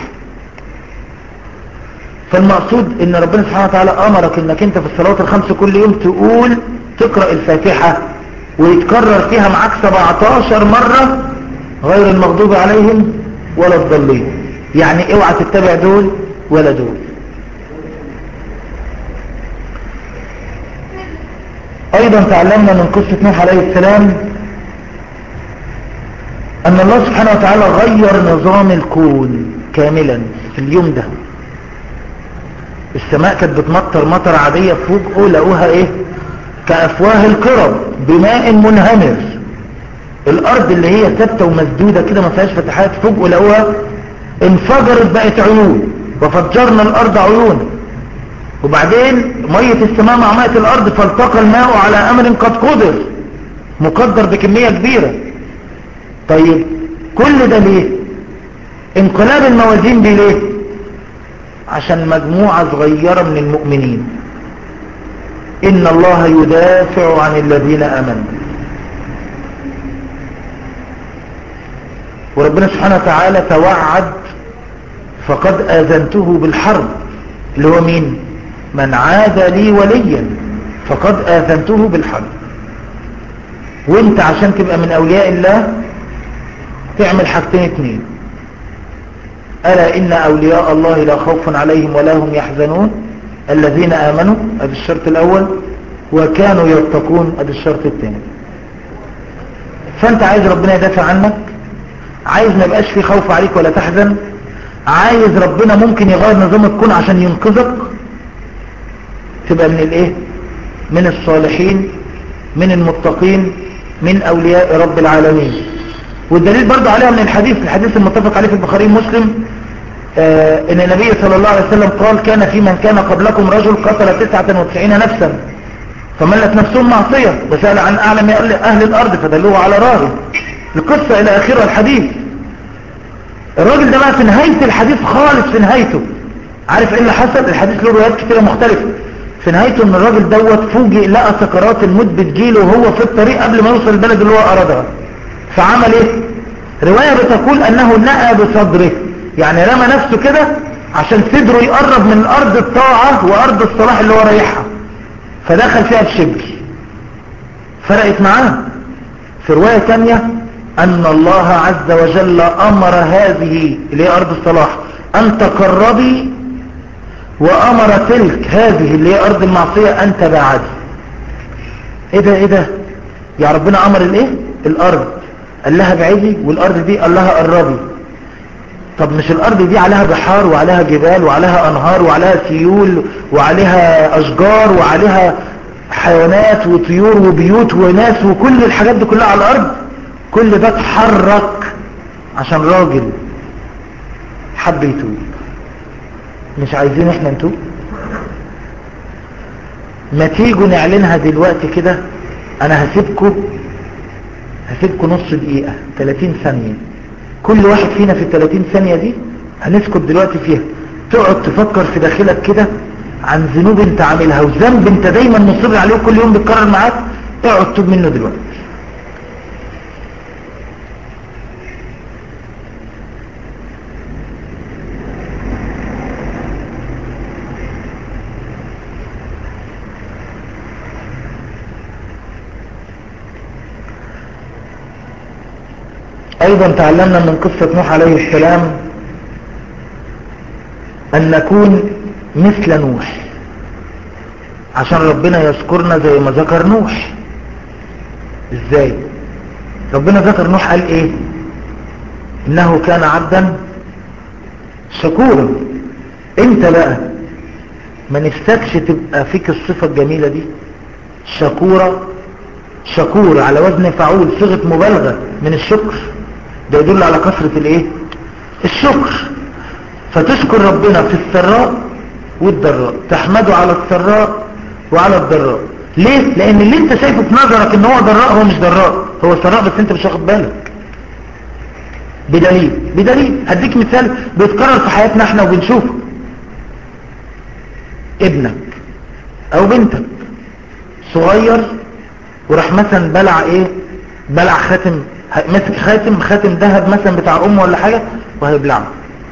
فالمقصود ان ربنا سبحانه وتعالى امرك انك انت في الصلوات الخمس كل يوم تقول تقرأ الفاتحة ويتكرر فيها معاك 17 مرة غير المغضوب عليهم ولا الضالين يعني اوعى تتبع دول ولا دول ايضا تعلمنا من قصة نوح عليه السلام ان الله سبحانه وتعالى غير نظام الكون كاملا في اليوم ده السماء كانت بتمطر مطر عادية فوق لقوها ايه كأفواه القرب بماء منهمر الارض اللي هي ثابته ومسدودة كده ما فيهاش فتحات فوق لقوها انفجرت بقت عيون وفجرنا الارض عيون وبعدين مية السماء مع مية الارض فالتقى الماء على امر قد قدر مقدر بكمية كبيرة طيب كل ده ليه انقلاب الموازين دي ليه عشان مجموعة صغيرة من المؤمنين إن الله يدافع عن الذين أمنوا وربنا سبحانه وتعالى توعد فقد آذنته بالحرب اللي هو مين من عاد لي وليا فقد آذنته بالحرب وانت عشان تبقى من أولياء الله تعمل حاجتين اتنين ألا إن أولياء الله لا خوف عليهم ولا هم يحزنون الذين آمنوا هذا الشرط الأول وكانوا يتقون هذا الشرط الثاني فأنت عايز ربنا يدافع عنك عايز ما يبقاش في خوف عليك ولا تحزن عايز ربنا ممكن يغير نظام الكون عشان ينقذك تبقى من الايه من الصالحين من المتقين من أولياء رب العالمين والدليل برضو عليها من الحديث الحديث المتفق عليه في البخاري ومسلم آه ان النبي صلى الله عليه وسلم قال كان في من كان قبلكم رجل قتل 99 نفسا فملت نفسهم معصية وسأل عن أعلم أهل الأرض فدلوه على راهب القصة إلى آخرها الحديث الراجل ده بقى في نهاية الحديث خالص في نهايته عارف ايه اللي حصل الحديث له روايات كتيرة مختلفة في نهايته ان الراجل دوت فوجئ لقى سكرات الموت بتجيله وهو في الطريق قبل ما يوصل البلد اللي هو أرادها فعمل ايه رواية بتقول انه نأى بصدره يعني رمى نفسه كده عشان صدره يقرب من ارض الطاعة وارض الصلاح اللي هو رايحها فدخل فيها بشبر فرقت معاه في رواية تانية ان الله عز وجل امر هذه اللي هي ارض الصلاح ان تقربي وامر تلك هذه اللي هي ارض المعصية ان تبعدي ايه ده ايه ده يا ربنا امر الايه الارض قال لها بعيدي والارض دي قال لها قربي طب مش الارض دي عليها بحار وعليها جبال وعليها انهار وعليها سيول وعليها اشجار وعليها حيوانات وطيور وبيوت وناس وكل الحاجات دي كلها على الارض كل ده اتحرك عشان راجل حب يتوب مش عايزين احنا نتوب ما تيجوا نعلنها دلوقتي كده انا هسيبكم هسيبكم نص دقيقة 30 ثانية كل واحد فينا في ال 30 ثانية دي هنسكت دلوقتي فيها تقعد تفكر في داخلك كده عن ذنوب انت عاملها وذنب انت دايما مصر عليه كل يوم بيتكرر معاك اقعد توب منه دلوقتي ايضا تعلمنا من قصة نوح عليه السلام ان نكون مثل نوح عشان ربنا يذكرنا زي ما ذكر نوح ازاي ربنا ذكر نوح قال ايه انه كان عبدا شكورا انت بقى ما نفسكش تبقى فيك الصفة الجميلة دي شكورة شكور على وزن فعول صيغة مبالغة من الشكر ده يدل على كثرة الايه الشكر فتشكر ربنا في السراء والضراء تحمده على السراء وعلى الضراء ليه لان اللي انت شايفه في نظرك ان هو ضراء هو مش ضراء هو سراء بس انت مش واخد بالك بدليل بدليل هديك مثال بيتكرر في حياتنا احنا وبنشوفه ابنك او بنتك صغير وراح مثلا بلع ايه بلع خاتم مسك خاتم خاتم ذهب مثلا بتاع امه ولا حاجة وهيبلعه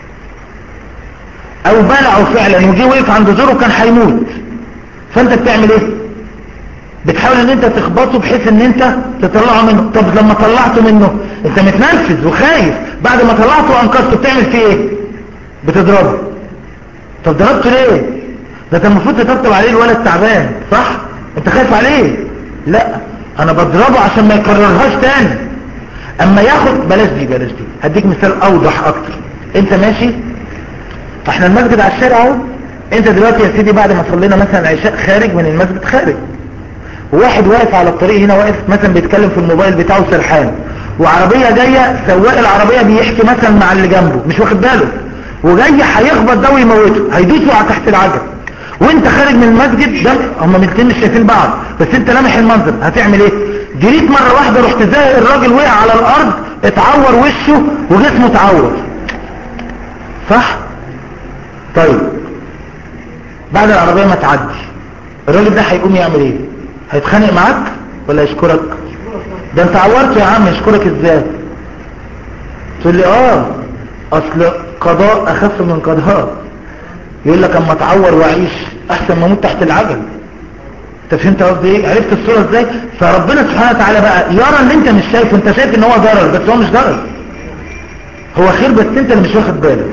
او بلعه فعلا وجي وقف عند زوره كان هيموت فانت بتعمل ايه بتحاول ان انت تخبطه بحيث ان انت تطلعه منه طب لما طلعته منه انت متنرفز وخايف بعد ما طلعته وانقذته بتعمل فيه ايه بتضربه طب ضربته ليه ده انت المفروض تطبطب عليه الولد تعبان صح انت خايف عليه لا انا بضربه عشان ما يكررهاش تاني اما ياخد بلاش دي بلاش دي هديك مثال اوضح اكتر انت ماشي احنا المسجد على الشارع اهو انت دلوقتي يا سيدي بعد ما صلينا مثلا عشاء خارج من المسجد خارج وواحد واقف على الطريق هنا واقف مثلا بيتكلم في الموبايل بتاعه سرحان وعربية جاية سواق العربية بيحكي مثلا مع اللي جنبه مش واخد باله وجاي هيخبط ده ويموته هيدوسه على تحت العجل وانت خارج من المسجد ده هم الاثنين مش شايفين بعض بس انت لامح المنظر هتعمل ايه جريت مرة واحدة رحت زي الراجل وقع على الارض اتعور وشه وجسمه اتعور صح طيب بعد العربية ما تعدي الراجل ده هيقوم يعمل ايه هيتخانق معاك ولا يشكرك ده انت عورته يا عم يشكرك ازاي تقول لي اه اصل قضاء اخف من قضاء يقول لك اما اتعور واعيش احسن ما اموت تحت العجل انت فهمت قصدي ايه عرفت الصوره ازاي فربنا سبحانه وتعالى بقى يرى اللي انت مش شايفه انت شايف ان هو ضرر بس هو مش ضرر هو خير بس انت اللي مش واخد بالك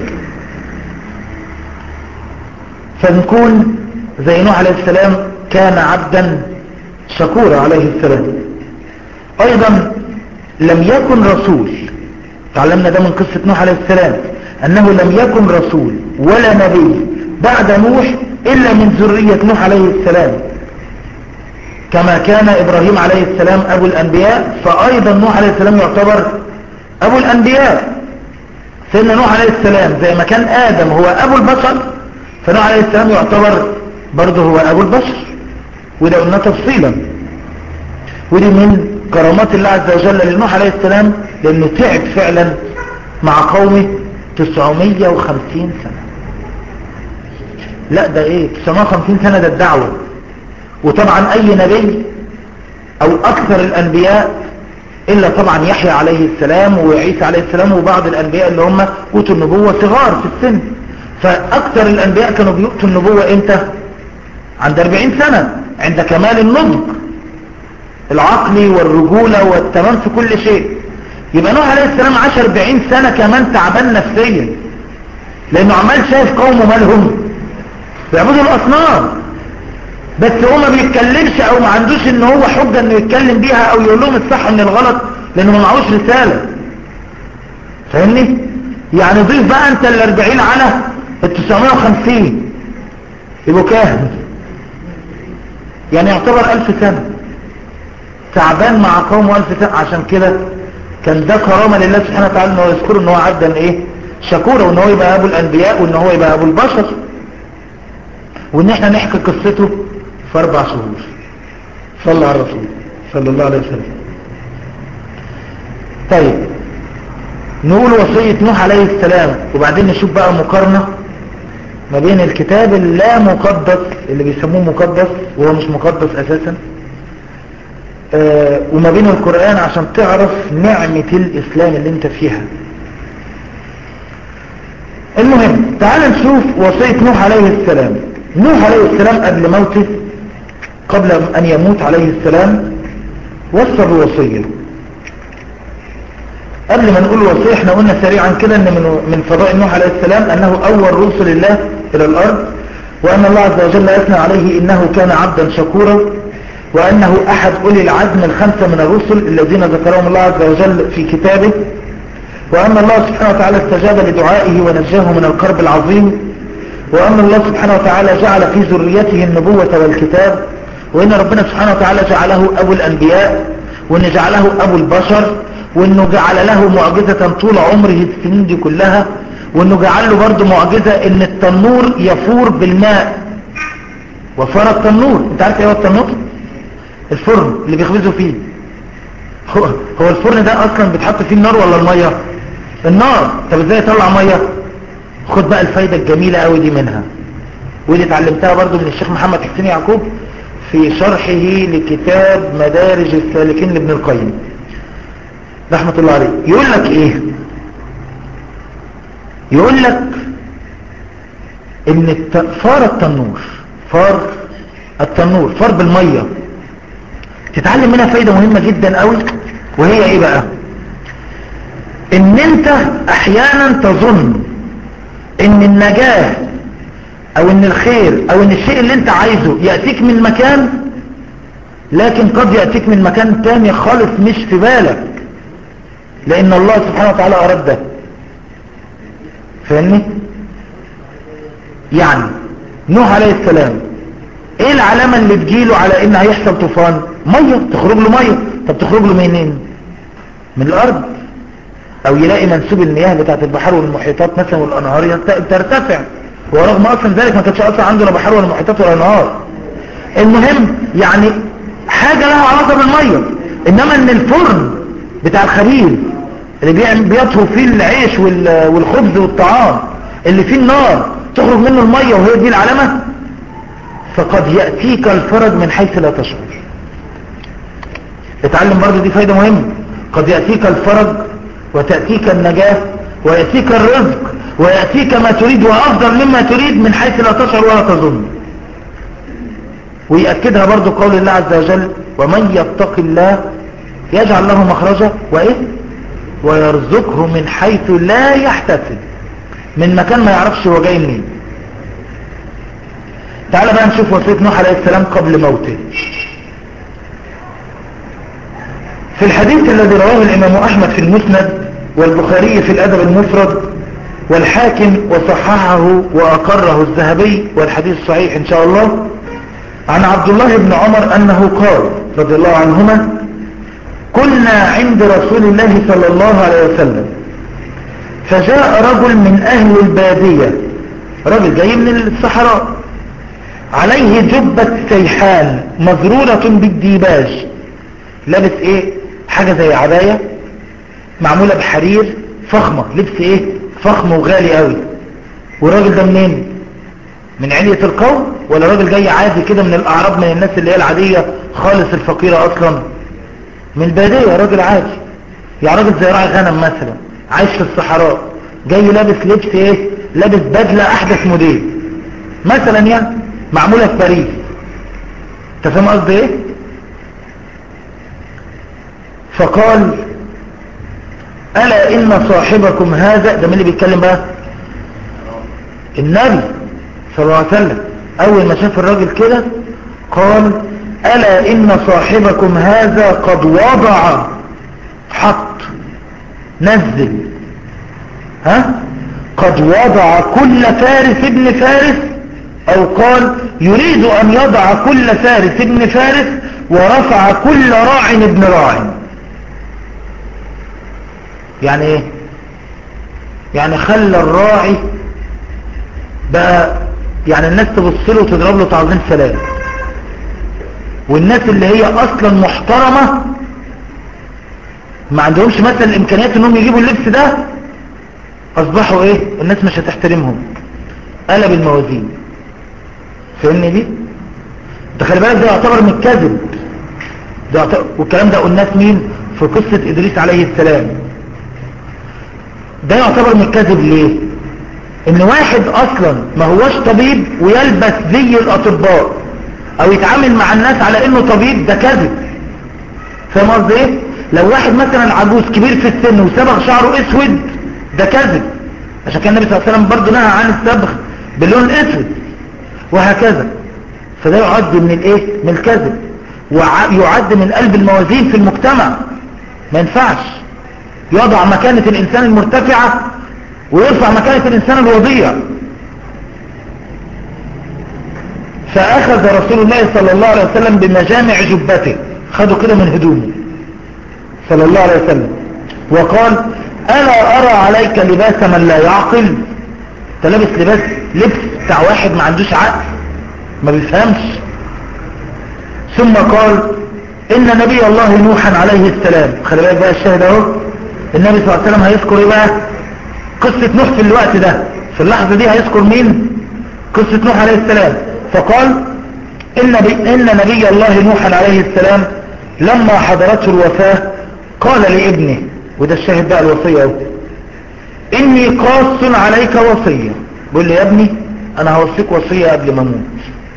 فنكون زي نوح عليه السلام كان عبدا شكورا عليه السلام ايضا لم يكن رسول تعلمنا ده من قصة نوح عليه السلام انه لم يكن رسول ولا نبي بعد نوح الا من ذرية نوح عليه السلام كما كان ابراهيم عليه السلام ابو الانبياء فايضا نوح عليه السلام يعتبر ابو الانبياء سيدنا نوح عليه السلام زي ما كان ادم هو ابو البشر فنوح عليه السلام يعتبر برضه هو ابو البشر وده قلنا تفصيلا ودي من كرامات الله عز وجل لنوح عليه السلام لانه تعب فعلا مع قومه 950 سنة لا ده ايه 950 سنة ده الدعوة وطبعا اي نبي او اكثر الانبياء الا طبعا يحيى عليه السلام وعيسى عليه السلام وبعض الانبياء اللي هم اوتوا النبوة صغار في السن فاكثر الانبياء كانوا بيؤتوا النبوة امتى عند 40 سنة عند كمال النضج العقلي والرجولة والتمام في كل شيء يبقى نوح عليه السلام عاش 40 سنة كمان تعبان نفسيا لانه عمال شايف قومه مالهم بيعبدوا الاصنام بس هو ما بيتكلمش او ما عندوش ان هو حجة انه يتكلم بيها او يقول لهم الصح من الغلط لانه ما معهوش رسالة فاهمني يعني ضيف بقى انت ال 40 على ال 950 يبقوا كام يعني يعتبر 1000 سنة تعبان مع قومه ألف سنة عشان كده كان ده كرامة لله سبحانه وتعالى انه يذكر ان هو عبدا ايه شكورا وان هو يبقى ابو الانبياء وان هو يبقى ابو البشر وان احنا نحكي قصته في اربع شهور صلى على الرسول صلى الله عليه وسلم طيب نقول وصية نوح عليه السلام وبعدين نشوف بقى مقارنة ما بين الكتاب اللا مقدس اللي بيسموه مقدس وهو مش مقدس اساسا آه وما بين القرآن عشان تعرف نعمة الإسلام اللي انت فيها المهم تعال نشوف وصية نوح عليه السلام نوح عليه السلام قبل موته قبل أن يموت عليه السلام وصى بوصية قبل ما نقول وصية احنا قلنا سريعا كده ان من, من فضائل نوح عليه السلام انه اول رسل الله الى الارض وان الله عز وجل يثنى عليه انه كان عبدا شكورا وأنه أحد أولي العزم الخمسة من الرسل الذين ذكرهم الله عز وجل في كتابه وأن الله سبحانه وتعالى استجاب لدعائه ونجاه من الكرب العظيم وأن الله سبحانه وتعالى جعل في ذريته النبوة والكتاب وإن ربنا سبحانه وتعالى جعله أبو الأنبياء وإن جعله أبو البشر وإنه جعل له معجزة طول عمره السنين دي كلها وإنه جعل له برضه معجزة إن التنور يفور بالماء وفار التنور انت عارف ايه هو التنور الفرن اللي بيخبزوا فيه هو, هو الفرن ده اصلا بيتحط فيه النار ولا المية النار طب ازاي يطلع مية خد بقى الفايدة الجميلة قوي دي منها ودي اتعلمتها برضو من الشيخ محمد حسين يعقوب في شرحه لكتاب مدارج السالكين لابن القيم رحمة الله عليه يقول لك ايه يقول لك ان الت... فار التنور فار التنور فار بالمية تتعلم منها فايدة مهمة جدا قوي وهي ايه بقى ان انت احيانا تظن ان النجاة او ان الخير او ان الشيء اللي انت عايزه يأتيك من مكان لكن قد يأتيك من مكان تاني خالص مش في بالك لان الله سبحانه وتعالى اراد ده فاهمني يعني نوح عليه السلام ايه العلامة اللي تجيله على ان هيحصل طوفان مية تخرج له مية طب تخرج له منين من الارض او يلاقي منسوب المياه بتاعت البحار والمحيطات مثلا والانهار يرت- ترتفع ورغم اصلا ذلك ما كانش اصلا عنده لا بحار ولا محيطات ولا انهار المهم يعني حاجة لها علاقة بالمية انما ان الفرن بتاع الخبيز اللي بيعمل بيطهو فيه العيش وال- والخبز والطعام اللي فيه النار تخرج منه المية وهي دي العلامة فقد يأتيك الفرج من حيث لا تشعر اتعلم برضه دي فايدة مهمة قد يأتيك الفرج وتأتيك النجاة ويأتيك الرزق ويأتيك ما تريد وأفضل مما تريد من حيث لا تشعر ولا تظن ويأكدها برضو قول الله عز وجل ومن يتق الله يجعل له مخرجا وإيه ويرزقه من حيث لا يحتسب من مكان ما يعرفش هو جاي منين تعال بقى نشوف وصية نوح عليه السلام قبل موته في الحديث الذي رواه الإمام أحمد في المسند والبخاري في الأدب المفرد والحاكم وصححه وأقره الذهبي والحديث صحيح إن شاء الله عن عبد الله بن عمر أنه قال رضي الله عنهما كنا عند رسول الله صلى الله عليه وسلم فجاء رجل من أهل البادية رجل جاي من الصحراء عليه جبة سيحان مزرورة بالديباج لابس ايه حاجة زي عباية معمولة بحرير فخمة لبس ايه فخم وغالي قوي والراجل ده منين من علية القوم ولا راجل جاي عادي كده من الاعراب من الناس اللي هي العادية خالص الفقيرة اصلا من البادية راجل عادي يعني راجل زي راعي غنم مثلا عايش في الصحراء جاي لابس لبس ايه لابس بدلة احدث موديل مثلا يعني معمولة في باريس انت فاهم قصدي ايه فقال ألا إن صاحبكم هذا ده مين اللي بيتكلم بقى النبي صلى الله عليه وسلم أول ما شاف الراجل كده قال ألا إن صاحبكم هذا قد وضع حط نزل ها قد وضع كل فارس ابن فارس أو قال يريد أن يضع كل فارس ابن فارس ورفع كل راع ابن راع يعني ايه يعني خلى الراعي بقى يعني الناس تبص له وتضرب له تعظيم سلام والناس اللي هي اصلا محترمة ما عندهمش مثلا الامكانيات انهم يجيبوا اللبس ده اصبحوا ايه الناس مش هتحترمهم قلب الموازين فاهمني دي ده خلي بالك ده يعتبر من الكذب ده يعتبر والكلام ده قلناه في مين في قصة ادريس عليه السلام ده يعتبر من الكذب ليه ان واحد اصلا ما هوش طبيب ويلبس زي الاطباء او يتعامل مع الناس على انه طبيب ده كذب فاهم قصدي ايه لو واحد مثلا عجوز كبير في السن وصبغ شعره اسود ده كذب عشان كان النبي صلى الله عليه وسلم برضه نهى عن الصبغ باللون الاسود وهكذا فده يعد من الايه من الكذب ويعد من قلب الموازين في المجتمع ما ينفعش يضع مكانة الإنسان المرتفعة ويرفع مكانة الإنسان الوضيع فأخذ رسول الله صلى الله عليه وسلم بمجامع جبته خدوا كده من هدومه صلى الله عليه وسلم وقال ألا أرى عليك لباس من لا يعقل تلبس لباس لبس بتاع واحد ما عندوش عقل ما بيفهمش ثم قال إن نبي الله نوحا عليه السلام خلي بالك بقى الشاهد اهو النبي صلى الله عليه وسلم هيذكر ايه بقى قصة نوح في الوقت ده في اللحظة دي هيذكر مين قصة نوح عليه السلام فقال إن, بي إن نبي الله نوحا عليه السلام لما حضرته الوفاة قال لابنه وده الشاهد بقى الوصية اهو إني قاص عليك وصية بيقول لي يا ابني أنا هوصيك وصية قبل ما أموت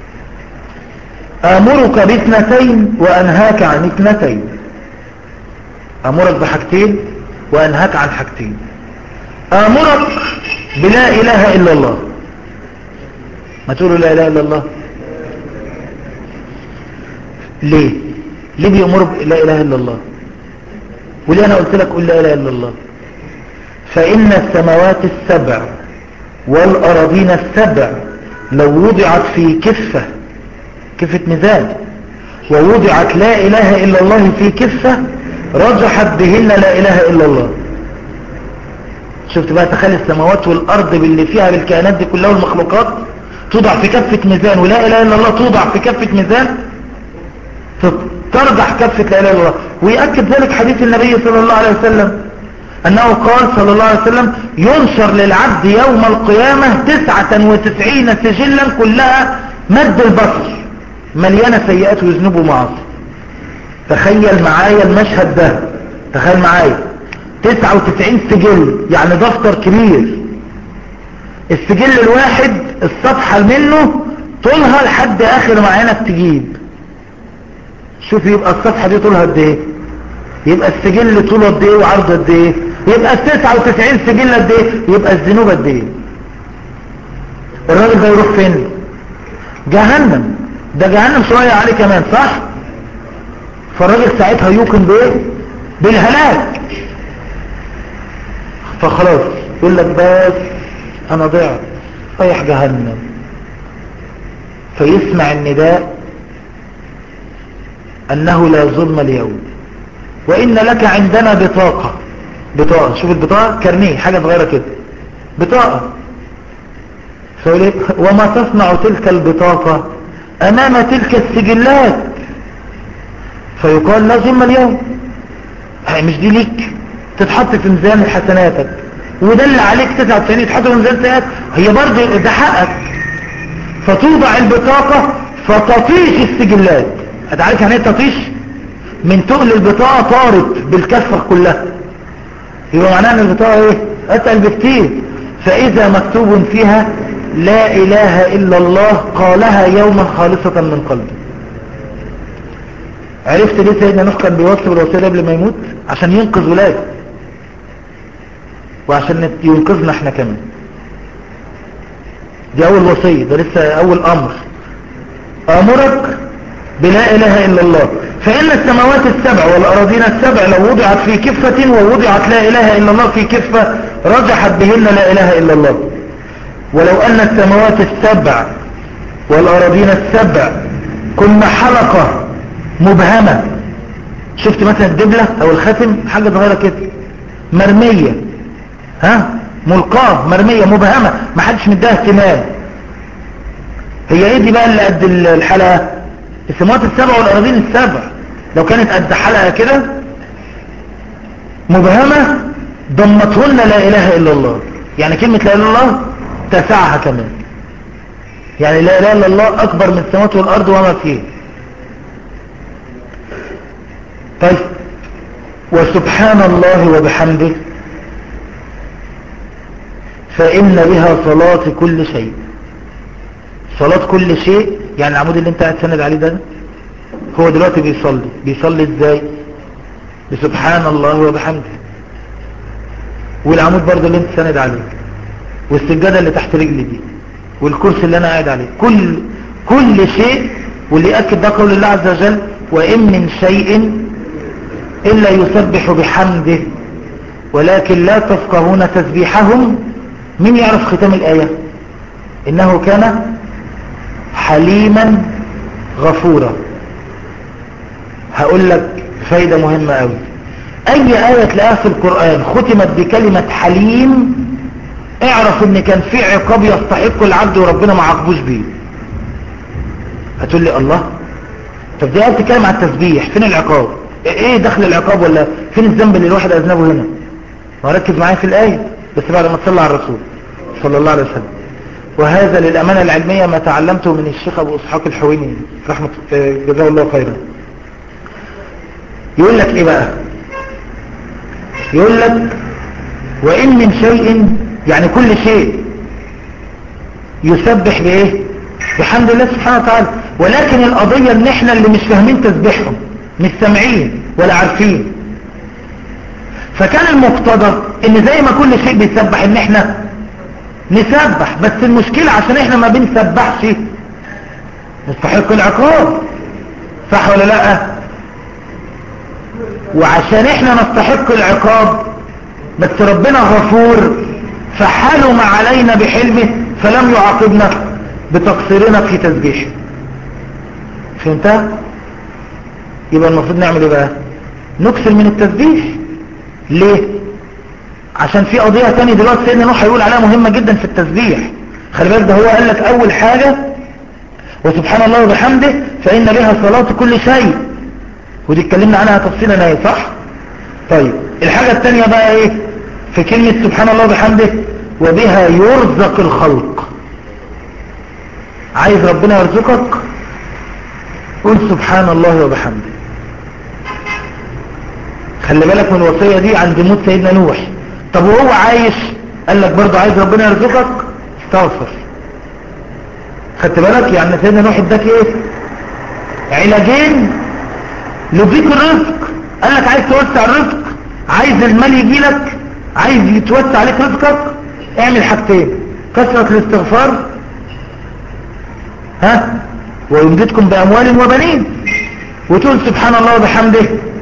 آمرك باثنتين وأنهاك عن اثنتين أمرك بحاجتين وأنهاك عن حاجتين آمرك بلا إله إلا الله ما تقولوا لا إله إلا الله ليه ليه بيأمر بلا إله إلا الله وليه أنا قلت لك قل لا إله إلا الله فإن السماوات السبع والأراضين السبع لو وضعت في كفة كفة ميزان ووضعت لا إله إلا الله في كفة رجحت بهن لا إله إلا الله شفت بقى تخيل السماوات والأرض باللي فيها بالكائنات دي كلها والمخلوقات توضع في كفة ميزان ولا إله إلا الله توضع في كفة ميزان ترجح كفة لا إله إلا الله ويأكد ذلك حديث النبي صلى الله عليه وسلم أنه قال صلى الله عليه وسلم ينشر للعبد يوم القيامة تسعة وتسعين سجلا كلها مد البصر مليانة سيئات وذنوب ومعاصي تخيل معايا المشهد ده تخيل معايا 99 سجل يعني دفتر كبير السجل الواحد الصفحة منه طولها لحد اخر ما عينك تجيب شوف يبقى الصفحة دي طولها قد ايه يبقى السجل طوله قد ايه وعرضه قد ايه يبقى ال 99 سجل قد ايه يبقى الذنوب قد ايه الراجل ده يروح فين جهنم ده جهنم شوية عليه كمان صح فالراجل ساعتها يوقن بايه بالهلاك فخلاص يقول لك بس انا ضعت رايح جهنم فيسمع النداء انه لا ظلم اليوم وان لك عندنا بطاقة بطاقة شوف البطاقة كرنيه حاجة صغيرة كده بطاقة فيقول ايه وما تصنع تلك البطاقة امام تلك السجلات فيقال لا ظلم اليوم هي مش دي ليك تتحط في ميزان حسناتك وده اللي عليك 99 يتحط في ميزان سيئات هي برضه ده حقك فتوضع البطاقة فتطيش السجلات هتعرف يعني ايه تطيش من تقل البطاقة طارت بالكفة كلها يبقى معناها ان البطاقة ايه اتقل بكتير فاذا مكتوب فيها لا اله الا الله قالها يوما خالصة من قلبه عرفت ليه سيدنا نوح كان بيوصي بالوصيه قبل ما يموت عشان ينقذ ولاده وعشان ينقذنا احنا كمان دي اول وصيه ده لسه اول امر امرك بلا اله الا الله فان السماوات السبع والاراضين السبع لو وضعت في كفة ووضعت لا اله الا الله في كفة رجحت بهن لا اله الا الله ولو ان السماوات السبع والاراضين السبع كن حلقة مبهمة شفت مثلا الدبلة او الختم حاجة صغيرة كده مرمية ها ملقاة مرمية مبهمة ما حدش مديها اهتمام هي ايه دي بقى اللي قد الحلقة السماوات السبع والأراضين السبع لو كانت قد حلقة كده مبهمة ضمتهن لا إله إلا الله يعني كلمة لا إله إلا الله تسعها كمان يعني لا إله إلا الله أكبر من السماوات والأرض وما فيه طيب وسبحان الله وبحمده فإن بها صلاة كل شيء صلاة كل شيء يعني العمود اللي انت قاعد سند عليه ده هو دلوقتي بيصلي بيصلي ازاي بسبحان الله وبحمده والعمود برضه اللي انت سند عليه والسجادة اللي تحت رجلي دي والكرسي اللي انا قاعد عليه كل كل شيء واللي يأكد ده قول الله عز وجل وإن من شيء إلا يسبح بحمده ولكن لا تفقهون تسبيحهم من يعرف ختام الآية إنه كان حليما غفورا هقول لك فايدة مهمة قوي أي آية تلاقيها في القرآن ختمت بكلمة حليم اعرف ان كان في عقاب يستحق العبد وربنا ما عاقبوش بيه هتقول لي الله طب دي آية بتتكلم عن التسبيح فين العقاب ايه دخل العقاب ولا فين الذنب اللي الواحد اذنبه هنا وركز معايا في الآية بس بعد ما تصلى على الرسول صلى الله عليه وسلم وهذا للأمانة العلمية ما تعلمته من الشيخ أبو إسحاق الحويني رحمة جزاه الله خيرا يقول لك إيه بقى يقول لك وإن من شيء يعني كل شيء يسبح بإيه بحمد الله سبحانه وتعالى ولكن القضية ان احنا اللي مش فاهمين تسبيحهم مش سامعين ولا عارفين فكان المقتضى ان زي ما كل شيء بيسبح ان احنا نسبح بس المشكلة عشان احنا ما بنسبحش نستحق العقاب صح ولا لا وعشان احنا نستحق العقاب بس ربنا غفور فحلم علينا بحلمه فلم يعاقبنا بتقصيرنا في تسبيحه فهمتها يبقى المفروض نعمل ايه بقى نكسر من التسبيح ليه عشان في قضية تانية دلوقتي سيدنا نوح هيقول عليها مهمة جدا في التسبيح خلي بالك ده هو قال لك اول حاجة وسبحان الله وبحمده فإن لها صلاة كل شيء ودي اتكلمنا عنها تفصيلا ايه صح طيب الحاجة التانية بقى ايه في كلمة سبحان الله وبحمده وبها يرزق الخلق عايز ربنا يرزقك قل سبحان الله وبحمده خلي بالك من الوصية دي عند موت سيدنا نوح طب وهو عايش قال لك برضه عايز ربنا يرزقك استغفر خدت بالك يعني سيدنا نوح اداك ايه علاجين لبيك الرزق قال لك عايز توسع الرزق عايز المال يجي لك عايز يتوسع عليك رزقك اعمل حاجتين كثرة الاستغفار ها ويمددكم بأموال وبنين وتقول سبحان الله وبحمده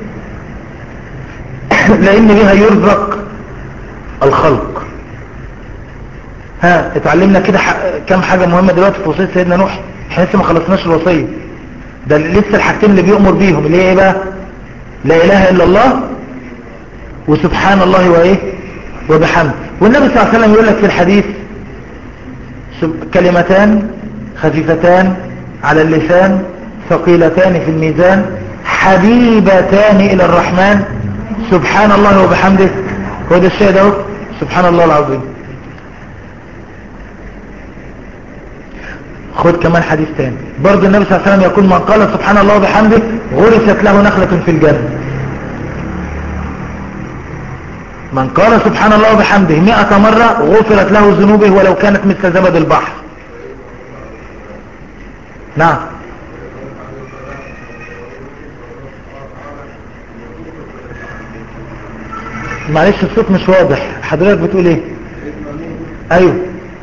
لأن بها يرزق الخلق ها اتعلمنا كده ح... كم حاجة مهمة دلوقتي في وصية سيدنا نوح احنا لسه ما خلصناش الوصية ده لسه الحاجتين اللي بيؤمر بيهم اللي هي ايه بقى لا اله الا الله وسبحان الله وايه وبحمد والنبي صلى الله عليه وسلم يقول لك في الحديث كلمتان خفيفتان على اللسان ثقيلتان في الميزان حبيبتان الى الرحمن سبحان الله وبحمده هو ده الشيء ده سبحان الله العظيم خد كمان حديث تاني برضه النبي صلى الله عليه وسلم يقول من قال سبحان الله وبحمده غرست له نخلة في الجنة من قال سبحان الله وبحمده مئة مرة غفرت له ذنوبه ولو كانت مثل زبد البحر نعم معلش الصوت مش واضح حضرتك بتقول ايه ايوه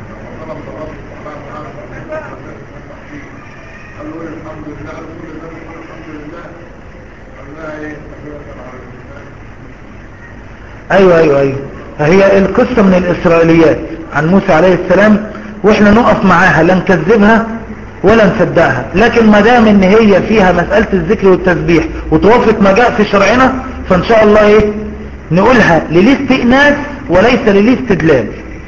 ايوه ايوه ايوه هي القصة من الاسرائيليات عن موسى عليه السلام واحنا نقف معاها لا نكذبها ولا نصدقها لكن ما دام ان هي فيها مسألة الذكر والتسبيح وتوافق ما جاء في شرعنا فان شاء الله ايه نقولها للاستئناس وليس للاستدلال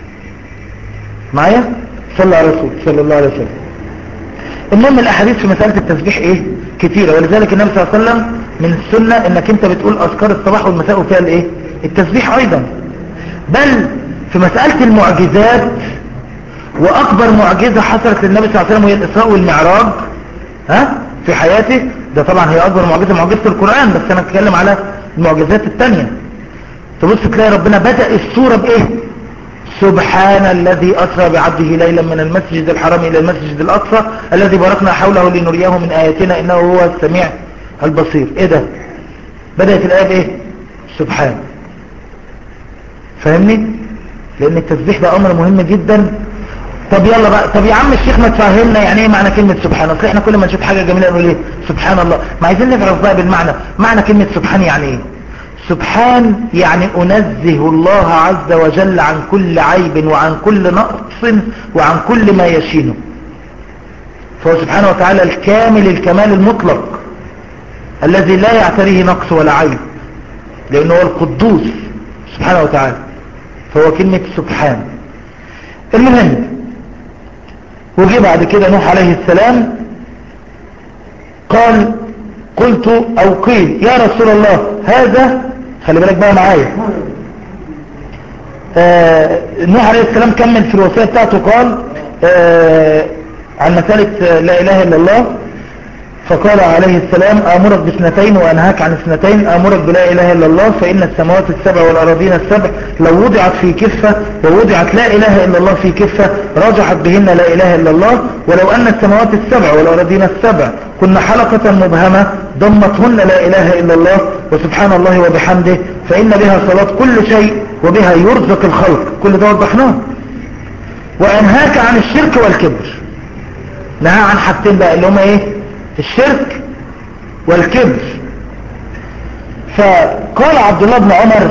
معايا صلى على رسول صلى الله عليه وسلم المهم الاحاديث في مسألة التسبيح ايه كتيرة ولذلك النبي صلى الله عليه وسلم من السنة انك انت بتقول اذكار الصباح والمساء وفيها الايه التسبيح ايضا بل في مسألة المعجزات واكبر معجزة حصلت للنبي صلى الله عليه وسلم وهي الاسراء والمعراج ها في حياته ده طبعا هي اكبر معجزة معجزة القرآن بس انا اتكلم على المعجزات التانية تبص تلاقي ربنا بدأ السورة بايه سبحان الذي أسرى بعبده ليلا من المسجد الحرام إلى المسجد الأقصى الذي باركنا حوله لنريه من آياتنا إنه هو السميع البصير إيه ده بدأت الآية بإيه سبحان فاهمني لأن التسبيح ده أمر مهم جدا طب يلا بقى طب يا عم الشيخ ما تفهمنا يعني ايه معنى كلمة سبحان اصل احنا كل ما نشوف حاجة جميلة نقول ايه سبحان الله ما عايزين نعرف بقى بالمعنى معنى كلمة سبحان يعني ايه سبحان يعني أنزه الله عز وجل عن كل عيب وعن كل نقص وعن كل ما يشينه فهو سبحانه وتعالى الكامل الكمال المطلق الذي لا يعتريه نقص ولا عيب لأنه هو القدوس سبحانه وتعالى فهو كلمة سبحان المهم وجي بعد كده نوح عليه السلام قال قلت او قيل يا رسول الله هذا خلي بالك بقى معايا آه نوح عليه السلام كمل في الوصية بتاعته قال آه عن مسألة لا اله الا الله فقال عليه السلام امرك باثنتين وانهاك عن اثنتين امرك بلا اله الا الله فان السماوات السبع والارضين السبع لو وضعت في كفة ووضعت لا اله الا الله في كفة رجحت بهن لا اله الا الله ولو ان السماوات السبع والارضين السبع كن حلقة مبهمة ضمتهن لا اله الا الله وسبحان الله وبحمده فان بها صلاة كل شيء وبها يرزق الخلق كل ده وضحناه وانهاك عن الشرك والكبر نهى عن حاجتين بقى اللي هما ايه الشرك والكبر فقال عبد الله بن عمر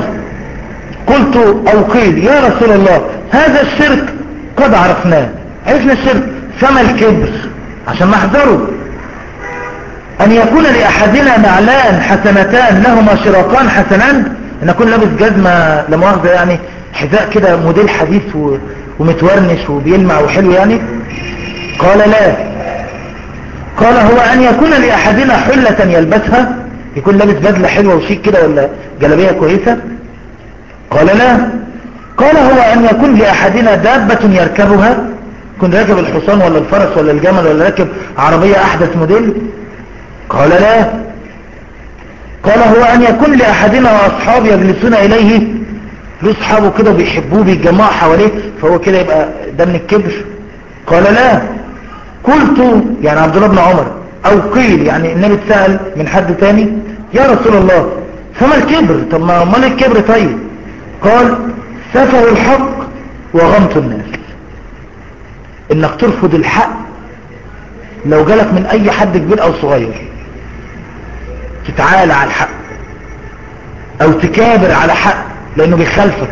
قلت او قيل يا رسول الله هذا الشرك قد عرفناه عرفنا الشرك فما الكبر عشان نحذره ان يكون لاحدنا نعلان حسنتان لهما شراطان حسنان ان اكون لابس جزمة لمؤاخذة يعني حذاء كده موديل حديث و... ومتورنش وبيلمع وحلو يعني قال لا قال هو ان يكون لاحدنا حلة يلبسها يكون لابس بدلة حلوة وشيك كده ولا جلبية كويسة قال لا قال هو ان يكون لاحدنا دابة يركبها يكون راكب الحصان ولا الفرس ولا الجمل ولا راكب عربية احدث موديل قال لا قال هو ان يكون لاحدنا واصحاب يجلسون اليه له اصحابه كده بيحبوه بيتجمعوا حواليه فهو كده يبقى ده من الكبر قال لا قلت يعني عبد الله بن عمر او قيل يعني النبي اتسأل من حد تاني يا رسول الله فما الكبر طب ما امال الكبر طيب قال سفه الحق وغمط الناس انك ترفض الحق لو جالك من اي حد كبير او صغير تتعالى على الحق او تكابر على حق لانه بيخالفك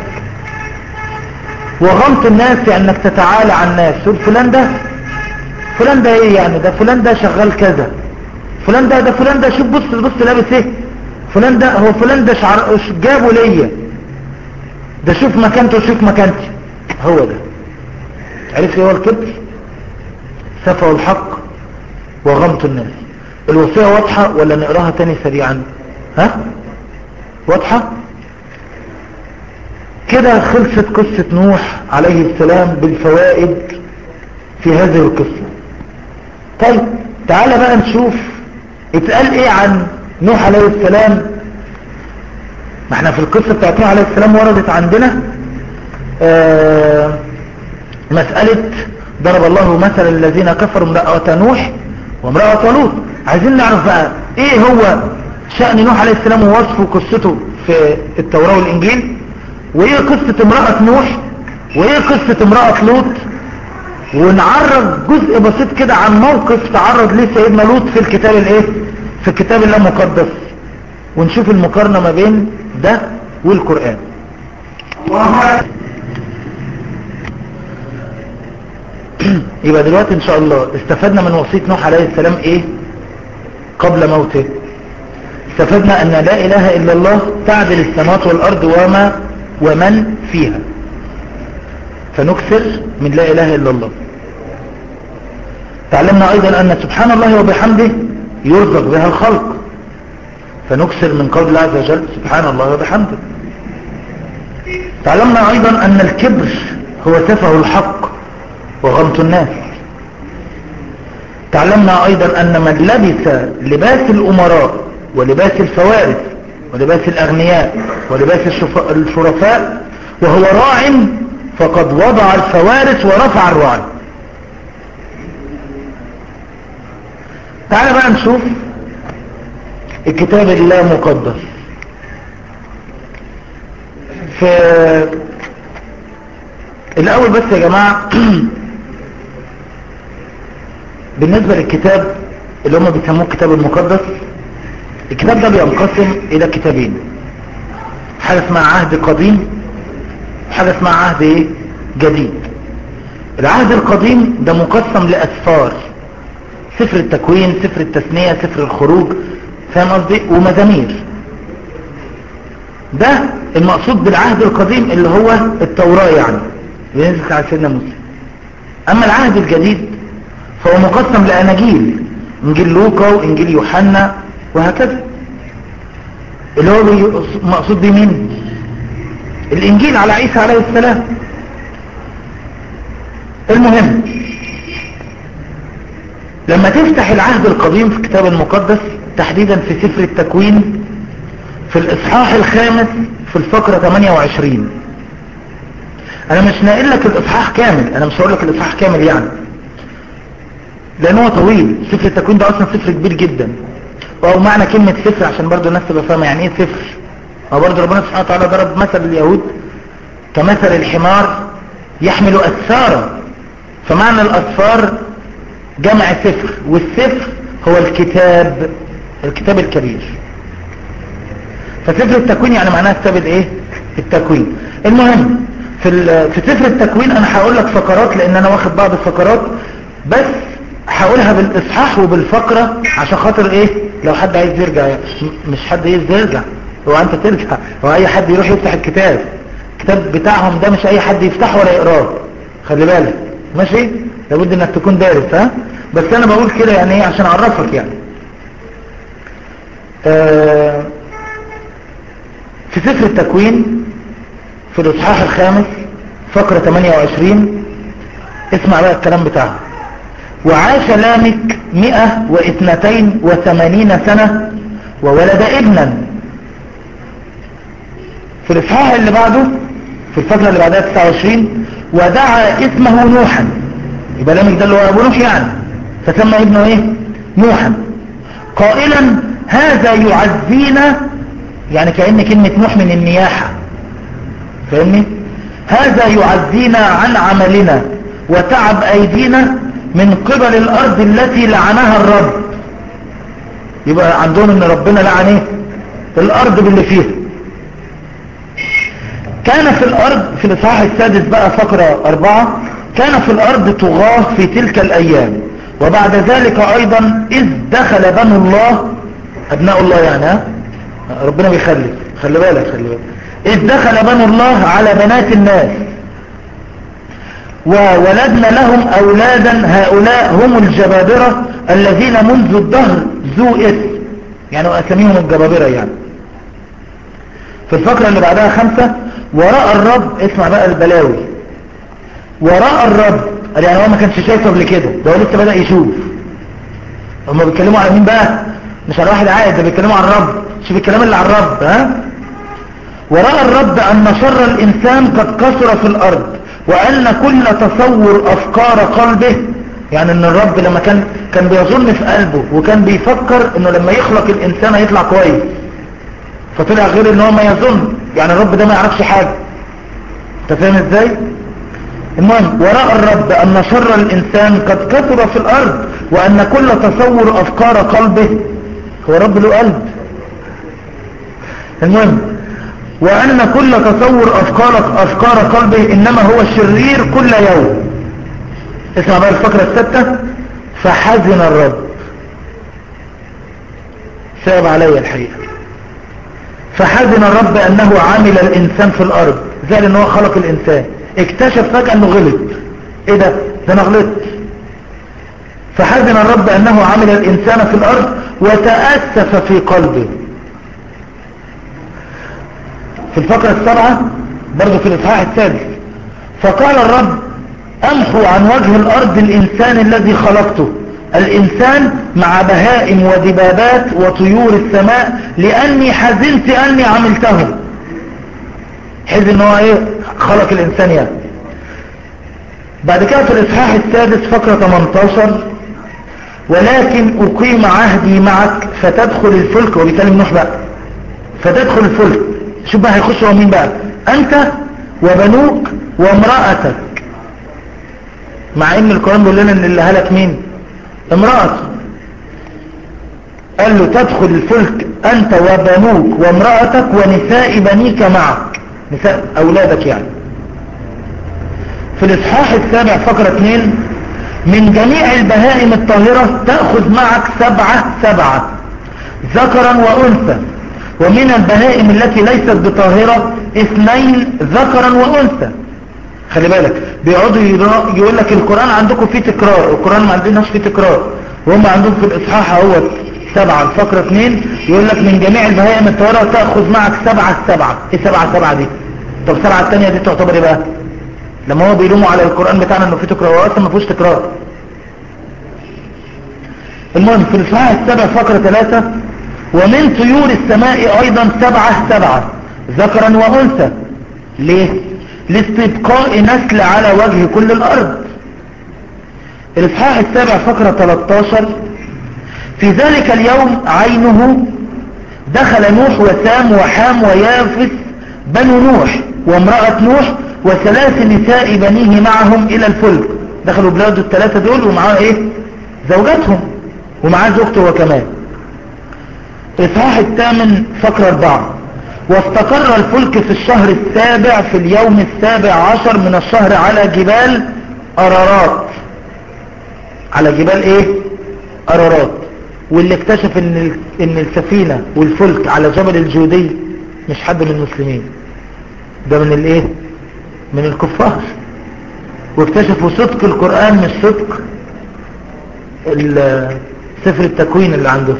وغمط الناس يعني انك تتعالى على الناس تقول فلان ده فلان ده ايه يعني ده فلان ده شغال كذا فلان ده ده فلان ده شوف بص بص لابس ايه فلان ده هو فلان ده شعر جابه ليا ده شوف مكانته شوف مكانتي هو ده عرفت ايه هو الكبر سفه الحق وغمط الناس الوصية واضحة ولا نقراها تاني سريعا ها واضحة كده خلصت قصة نوح عليه السلام بالفوائد في هذه القصة طيب تعالى بقى نشوف اتقال ايه عن نوح عليه السلام ما احنا في القصة بتاعت نوح عليه السلام وردت عندنا آه مسألة ضرب الله مثل الذين كفروا امرأة نوح وامرأة لوط عايزين نعرف بقى ايه هو شأن نوح عليه السلام ووصفه قصته في التوراة والانجيل وايه قصة امرأة نوح وايه قصة امرأة لوط ونعرض جزء بسيط كده عن موقف تعرض ليه سيدنا لوط في الكتاب الايه في الكتاب الله المقدس ونشوف المقارنة ما بين ده والقرآن يبقى دلوقتي ان شاء الله استفدنا من وصية نوح عليه السلام ايه قبل موته استفدنا ان لا اله الا الله تعدل السماوات والارض وما ومن فيها فنكثر من لا اله الا الله تعلمنا ايضا ان سبحان الله وبحمده يرزق بها الخلق فنكثر من قول الله عز وجل سبحان الله وبحمده تعلمنا ايضا ان الكبر هو سفه الحق وغمط الناس تعلمنا ايضا ان من لبس لباس الامراء ولباس الفوارس ولباس الاغنياء ولباس الشرفاء وهو راع فقد وضع الفوارس ورفع الراعي تعال بقى نشوف الكتاب الله مقدس في الاول بس يا جماعة بالنسبة للكتاب اللي هم بيسموه الكتاب المقدس الكتاب ده بينقسم الى كتابين حاجة اسمها عهد قديم حاجة اسمها عهد ايه جديد العهد القديم ده مقسم لأسفار سفر التكوين سفر التثنية سفر الخروج فاهم قصدي ومزامير ده المقصود بالعهد القديم اللي هو التوراة يعني بينزل على سيدنا موسى اما العهد الجديد فهو مقسم لأناجيل انجيل لوقا وانجيل يوحنا وهكذا اللي هو مقصود بيه مين الانجيل على عيسى عليه السلام المهم لما تفتح العهد القديم في الكتاب المقدس تحديدا في سفر التكوين في الاصحاح الخامس في الفقرة 28 انا مش ناقل لك الاصحاح كامل انا مش هقول لك الاصحاح كامل يعني لان هو طويل سفر التكوين ده اصلا سفر كبير جدا وهو معنى كلمة سفر عشان برضو الناس تبقى فاهمة يعني ايه سفر هو برضو ربنا سبحانه وتعالى ضرب مثل اليهود كمثل الحمار يحمل أسفارا فمعنى الأسفار جمع سفر والسفر هو الكتاب الكتاب الكبير فسفر التكوين يعني معناها كتاب الايه التكوين المهم في في سفر التكوين انا هقول لك فقرات لان انا واخد بعض الفقرات بس هقولها بالاصحاح وبالفقرة عشان خاطر ايه لو حد عايز يرجع يعني. م- مش حد عايز يرجع هو انت ترجع هو اي حد يروح يفتح الكتاب الكتاب بتاعهم ده مش اي حد يفتحه ولا يقراه خلي بالك ماشي لابد انك تكون دارس ها بس انا بقول كده يعني ايه عشان اعرفك يعني آه في سفر التكوين في الاصحاح الخامس فقرة 28 اسمع بقى الكلام بتاعه وعاش لامك مئة واثنتين وثمانين سنة وولد ابنا في الاصحاح اللي بعده في الفترة اللي بعدها 29 ودعا اسمه نوحا يبقى لامك ده اللي هو ابو نوح يعني فسمى ابنه ايه نوحا قائلا هذا يعزينا يعني كأن كلمة نوح من النياحة فاهمني هذا يعزينا عن عملنا وتعب ايدينا من قبل الارض التي لعنها الرب يبقى عندهم ان ربنا لعن ايه الارض باللي فيها كان في الارض في الاصحاح السادس بقى فقرة اربعة كان في الارض طغاة في تلك الايام وبعد ذلك ايضا اذ دخل بنو الله ابناء الله يعني ها ربنا بيخلي خلي بالك خلي بالك اذ دخل بنو الله على بنات الناس وولدنا لهم اولادا هؤلاء هم الجبابرة الذين منذ الدهر ذو اسم يعني اساميهم الجبابرة يعني في الفقرة اللي بعدها خمسة ورأى الرب اسمع بقى البلاوي ورأى الرب قال يعني هو ما كانش شايفه قبل كده ده هو لسه بدأ يشوف هما بيتكلموا على مين بقى مش على واحد عادي ده بيتكلموا على الرب شوف الكلام اللي على الرب ها ورأى الرب أن شر الإنسان قد كثر في الأرض وأن كل تصور أفكار قلبه يعني أن الرب لما كان كان بيظن في قلبه وكان بيفكر أنه لما يخلق الإنسان هيطلع كويس فطلع غير أنه ما يظن يعني الرب ده ما يعرفش حاجة انت فاهم ازاي المهم ورأى الرب أن شر الإنسان قد كثر في الأرض وأن كل تصور أفكار قلبه هو رب له قلب المهم وأن كل تصور أفكار, أفكار قلبه إنما هو الشرير كل يوم اسمع بقى الفقرة الستة فحزن الرب صعب علي الحقيقة فحزن الرب أنه عامل الإنسان في الأرض زي أنه هو خلق الإنسان اكتشف فجأة أنه غلط إيه ده ده أنا غلطت فحزن الرب أنه عمل الإنسان في الأرض وتأسف في قلبه في الفقرة السابعة برضو في الإصحاح السادس فقال الرب أمحو عن وجه الأرض الإنسان الذي خلقته الإنسان مع بهائم ودبابات وطيور السماء لأني حزنت أني عملتهم حزن هو إيه خلق الإنسان يعني بعد كده في الإصحاح السادس فقرة 18 ولكن أقيم عهدي معك فتدخل الفلك وبيكلم نوح بقى فتدخل الفلك شوف بقى هيخش هو مين بقى أنت وبنوك وامرأتك مع ان القرآن بيقول لنا ان اللي هلك مين امرأته قال له تدخل الفلك انت وبنوك وامرأتك ونساء بنيك معك نساء اولادك يعني في الاصحاح السابع فقرة 2 من جميع البهائم الطاهرة تأخذ معك سبعة سبعة ذكرا وانثى ومن البهائم التي ليست بطاهرة اثنين ذكرا وانثى خلي بالك بيقعدوا يقول لك القرآن عندكم فيه تكرار القرآن ما عندناش فيه تكرار وهم عندهم في الإصحاح اهوت سبعة الفقرة اثنين يقول لك من جميع البهائم الطوارئ تأخذ معك سبعة سبعة ايه سبعة سبعة دي طب سبعة الثانية دي تعتبر ايه بقى لما هو بيلوموا على القرآن بتاعنا انه فيه تكرار هو اصلا ما فيهوش تكرار المهم في الإصحاح السابع فقرة ثلاثة ومن طيور السماء ايضا سبعة سبعة ذكرا وانثى ليه لاستبقاء نسل على وجه كل الأرض الإصحاح السابع فقرة 13 في ذلك اليوم عينه دخل نوح وسام وحام ويافس بنو نوح وامرأة نوح وثلاث نساء بنيه معهم إلى الفلك دخلوا بلاده الثلاثة دول ومعاه إيه زوجاتهم ومعاه زوجته هو كمان الإصحاح الثامن فقرة 4 واستقر الفلك في الشهر السابع في اليوم السابع عشر من الشهر على جبال أرارات على جبال ايه ارارات واللي اكتشف ان ال- ان السفينة والفلك على جبل الجودي مش حد من المسلمين ده من الايه من الكفار واكتشفوا صدق القرآن مش صدق ال- سفر التكوين اللي عنده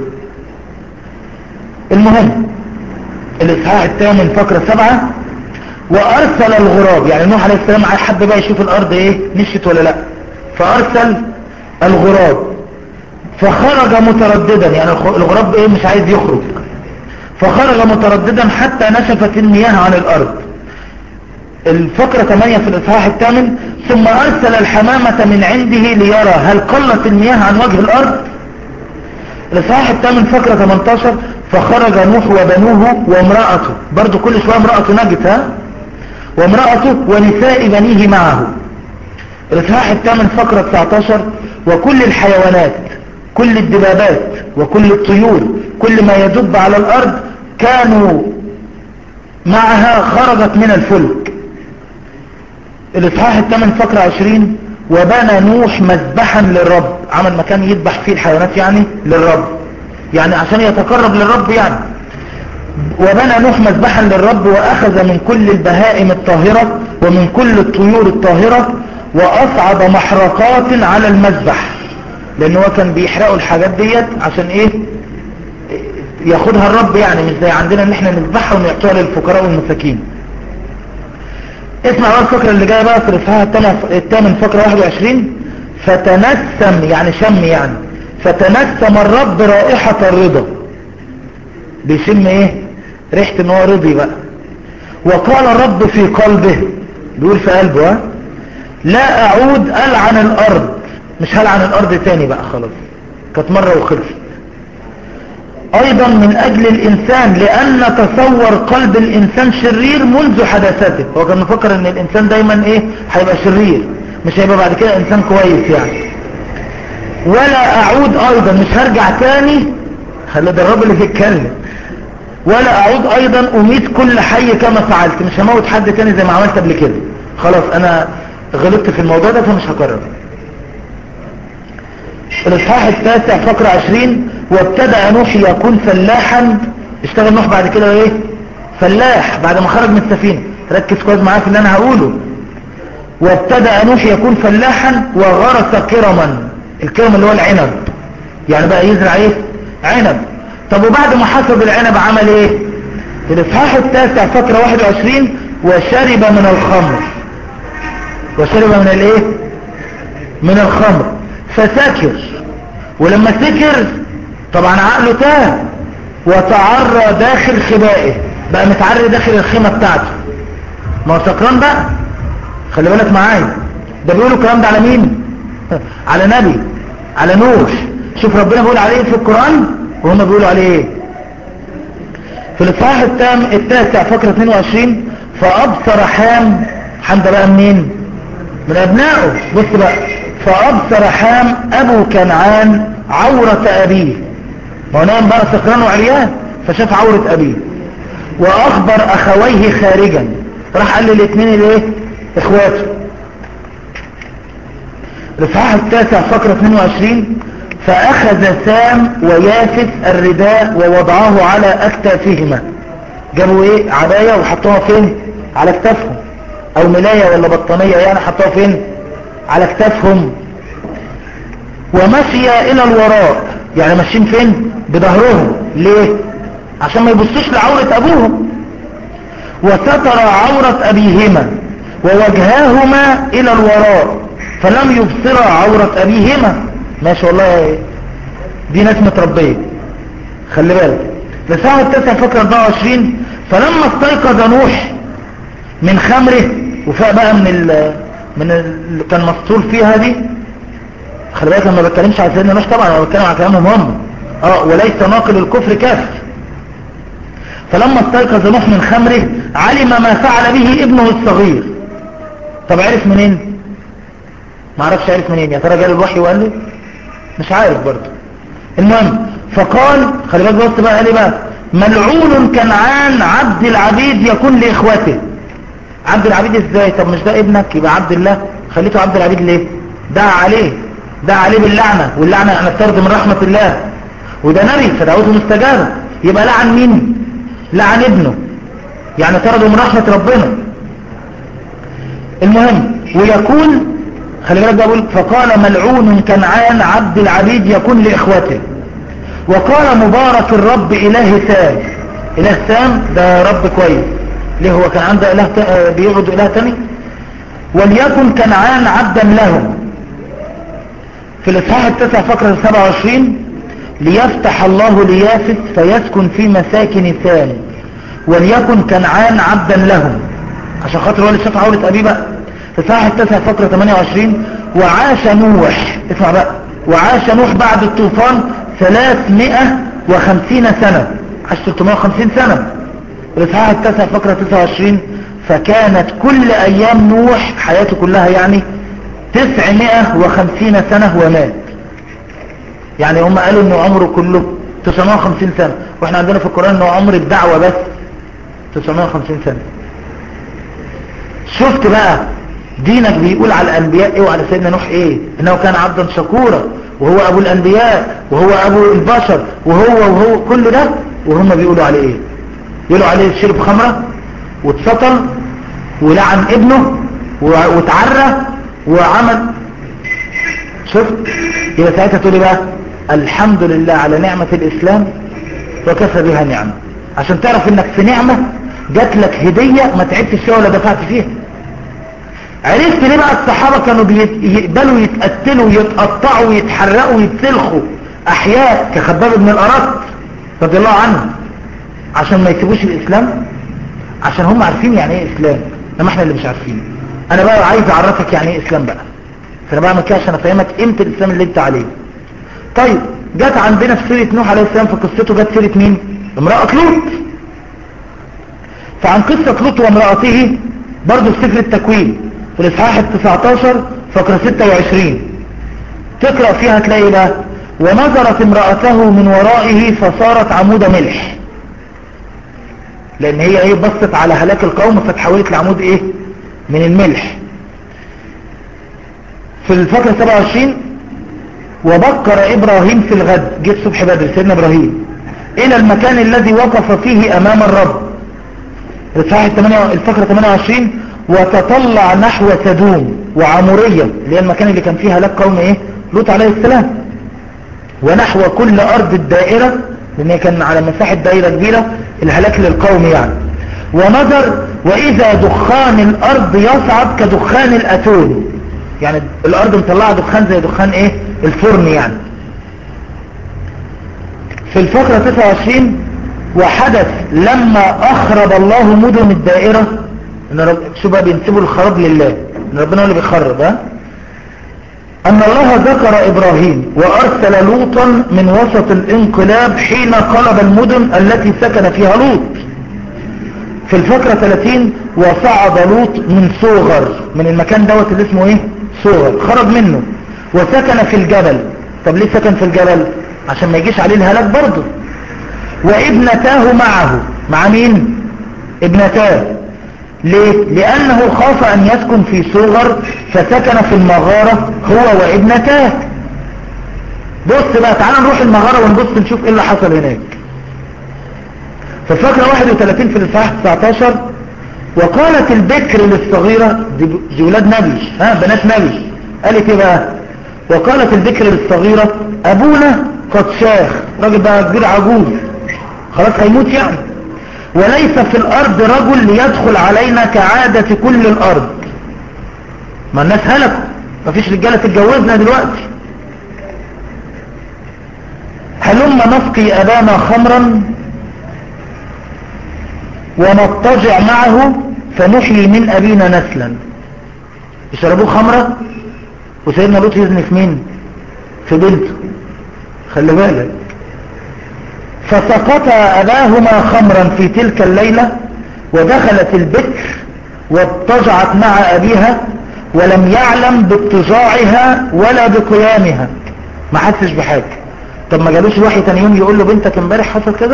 المهم الإصحاح الثامن فقرة سبعة وأرسل الغراب يعني نوح عليه السلام حب بقى يشوف الأرض إيه نشت ولا لا فأرسل الغراب فخرج مترددا يعني الخ- الغراب إيه مش عايز يخرج فخرج مترددا حتى نشفت المياه عن الأرض الفقرة 8 في الإصحاح الثامن ثم أرسل الحمامة من عنده ليرى هل قلت المياه عن وجه الأرض الإصحاح الثامن فقرة 18 فخرج نوح وبنوه وامرأته برضو كل شوية امرأته نجت ها وامرأته ونساء بنيه معه الإصحاح الثامن فقرة 19 وكل الحيوانات كل الدبابات وكل الطيور كل ما يدب على الأرض كانوا معها خرجت من الفلك الإصحاح الثامن فقرة 20 وبنى نوح مذبحا للرب عمل مكان يذبح فيه الحيوانات يعني للرب يعني عشان يتقرب للرب يعني وبنى نوح مذبحا للرب وأخذ من كل البهائم الطاهرة ومن كل الطيور الطاهرة وأصعد محرقات على المذبح لأن هو كان بيحرقوا الحاجات ديت عشان إيه ياخدها الرب يعني مش زي عندنا ان احنا نذبحها ونعطيها للفقراء والمساكين اسمع بقى الفقرة اللي جاية بقى في الإصحاح التامن- الثامن فقرة 21 فتنسم يعني شم يعني فتنسم الرب رائحة الرضا بيشم ايه ريحة ان هو رضي بقى وقال الرب في قلبه بيقول في قلبه ها لا اعود العن الارض مش هلعن الارض تاني بقى خلاص كانت مرة وخلصت ايضا من اجل الانسان لان تصور قلب الانسان شرير منذ حداثته هو كان مفكر ان الانسان دايما ايه هيبقى شرير مش هيبقى بعد كده انسان كويس يعني ولا اعود ايضا مش هرجع تاني خلي ده الرب اللي بيتكلم ولا اعود ايضا اميت كل حي كما فعلت مش هموت حد تاني زي ما عملت قبل كده خلاص انا غلطت في الموضوع ده فمش هكرر الاصحاح التاسع فقرة عشرين وابتدأ نوح يكون فلاحا اشتغل نوح بعد كده ايه فلاح بعد ما خرج من السفينة ركز كويس معايا في اللي انا هقوله وابتدأ نوح يكون فلاحا وغرس كرما الكرم اللي هو العنب يعني بقى يزرع ايه عنب طب وبعد ما حصد العنب عمل ايه في الاصحاح التاسع فقرة 21 وشرب من الخمر وشرب من الايه من الخمر فسكر ولما سكر طبعا عقله تاه وتعرى داخل خبائه بقى متعري داخل الخيمة بتاعته ما هو سكران بقى خلي بالك معايا ده بيقولوا الكلام ده على مين على نبي على نوح شوف ربنا بيقول عليه إيه في القرآن وهم بيقولوا عليه ايه في الاصحاح التام التاسع فقرة 22 فأبصر حام حام ده بقى منين من أبنائه بص بقى فأبصر حام أبو كنعان عورة أبيه ما هو نام بقى سكران وعريان فشاف عورة أبيه وأخبر أخويه خارجا راح قال للاثنين الايه اخواته الاصحاح التاسع فقرة 22 فأخذ سام ويافس الرداء ووضعه على أكتافهما جابوا ايه عباية وحطوها فين على اكتافهم او ملاية ولا بطانية يعني حطوها فين على اكتافهم ومشي الى الوراء يعني ماشيين فين بظهرهم ليه عشان ما يبصوش لعورة ابوهم وستر عورة ابيهما ووجهاهما الى الوراء فلم يبصر عورة ابيهما ماشي والله دي ناس متربية خلي بالك لساعة التاسع فكرة 24 فلما استيقظ نوح من خمره وفاق بقى من ال من اللي كان مسطول فيها دي خلي بالك انا ما بتكلمش على سيدنا نوح طبعا انا بتكلم على كلامهم هم اه وليس ناقل الكفر كافر فلما استيقظ نوح من خمره علم ما فعل به ابنه الصغير طب عرف منين ما عرفش عرف منين يا ترى جاله الوحي وقال له مش عارف برضه المهم فقال خلي بالك بص بقى قال ايه بقى ملعون كنعان عبد العبيد يكون لاخوته عبد العبيد ازاي طب مش ده ابنك يبقى عبد الله خليته عبد العبيد ليه دعا عليه دعا عليه باللعنة واللعنة أنا افترض من رحمة الله وده نبي فدعوته مستجابة يبقى لعن مين لعن ابنه يعني طرده من رحمة ربنا المهم ويكون خلي بالك بقول فقال ملعون كنعان عبد العبيد يكون لإخوته وقال مبارك الرب إله سام إله سام ده رب كويس ليه هو كان عنده إله ت... بيعبد إله تاني وليكن كنعان عبدا لهم في الإصحاح التاسع فقرة 27 ليفتح الله ليافت فيسكن في مساكن سام وليكن كنعان عبدا لهم عشان خاطر هو اللي شاف عورة أبيه بقى في الإصحاح التاسع فقرة 28 وعاش نوح اسمع بقى وعاش نوح بعد الطوفان 350 سنة عاش 350 سنة الإصحاح التاسع فقرة 29 فكانت كل أيام نوح حياته كلها يعني 950 سنة ومات يعني هم قالوا انه عمره كله 950 سنة واحنا عندنا في القرآن انه عمر الدعوة بس 950 سنة شفت بقى دينك بيقول على الانبياء ايه وعلى سيدنا نوح ايه انه كان عبدا شكورا وهو ابو الانبياء وهو ابو البشر وهو وهو كل ده وهم بيقولوا عليه ايه يقولوا عليه شرب خمرة واتسطل ولعن ابنه واتعرى وعمل شفت يبقى ساعتها تقولي بقى الحمد لله على نعمة الاسلام وكفى بها نعمة عشان تعرف انك في نعمة جات لك هدية ما تعبتش فيها ولا دفعت فيها عرفت ليه بقى الصحابة كانوا بيقبلوا يتقتلوا ويتقطعوا ويتحرقوا ويتسلخوا احياء كخباب بن الارات رضي الله عنه عشان ما يسيبوش الاسلام عشان هم عارفين يعني ايه اسلام انما احنا اللي مش عارفين انا بقى عايز اعرفك يعني ايه اسلام بقى فانا بعمل كده عشان افهمك قيمه الاسلام اللي انت عليه طيب جت عندنا في سيره نوح عليه السلام في قصته جت سيره مين امراه لوط فعن قصه لوط وامراته برضه في سفر التكوين في الاصحاح ال 19 فقره 26 تقرا فيها تلاقي بقى ونظرت امراته من ورائه فصارت عمود ملح لان هي ايه بصت على هلاك القوم فتحولت لعمود ايه من الملح في الفقرة 27 وبكر ابراهيم في الغد جيت صبح بدري سيدنا ابراهيم الى المكان الذي وقف فيه امام الرب الفقرة 28 وتطلع نحو سدوم وعمورية اللي هي المكان اللي كان فيه هلاك قوم ايه لوط عليه السلام ونحو كل ارض الدائرة لان كان على مساحة دائرة كبيرة الهلاك للقوم يعني ونظر واذا دخان الارض يصعد كدخان الاتون يعني الارض مطلعة دخان زي دخان ايه الفرن يعني في الفقرة 29 وحدث لما اخرب الله مدن الدائرة ان رب شو بقى بينسبوا الخراب لله ان ربنا هو اللي بيخرب ها أن الله ذكر إبراهيم وأرسل لوطا من وسط الانقلاب حين قلب المدن التي سكن فيها لوط في الفقرة 30 وصعد لوط من صغر من المكان دوت اللي اسمه ايه صغر خرج منه وسكن في الجبل طب ليه سكن في الجبل عشان ما يجيش عليه الهلاك برضه وابنتاه معه مع مين ابنتاه ليه لانه خاف ان يسكن في صغر فسكن في المغارة هو وابنتاه بص بقى تعال نروح المغارة ونبص نشوف ايه اللي حصل هناك في الفقرة 31 في الاصحاح 19 وقالت البكر للصغيرة دي ولاد نبي ها بنات نبي قالت ايه بقى وقالت البكر للصغيرة ابونا قد شاخ راجل بقى كبير عجوز خلاص هيموت يعني وليس في الارض رجل ليدخل علينا كعادة كل الارض ما الناس هلكوا مفيش رجالة تتجوزنا دلوقتي هلما نسقي ابانا خمرا ونضطجع معه فنحيي من ابينا نسلا يشربوه خمرة وسيدنا لوط يزني في مين في بنته خلي بالك فسقط أباهما خمرا في تلك الليلة ودخلت البكر واضطجعت مع أبيها ولم يعلم باضطجاعها ولا بقيامها ما حسش بحاجة طب ما جالوش وحي تاني يوم يقول له بنتك امبارح حصل كده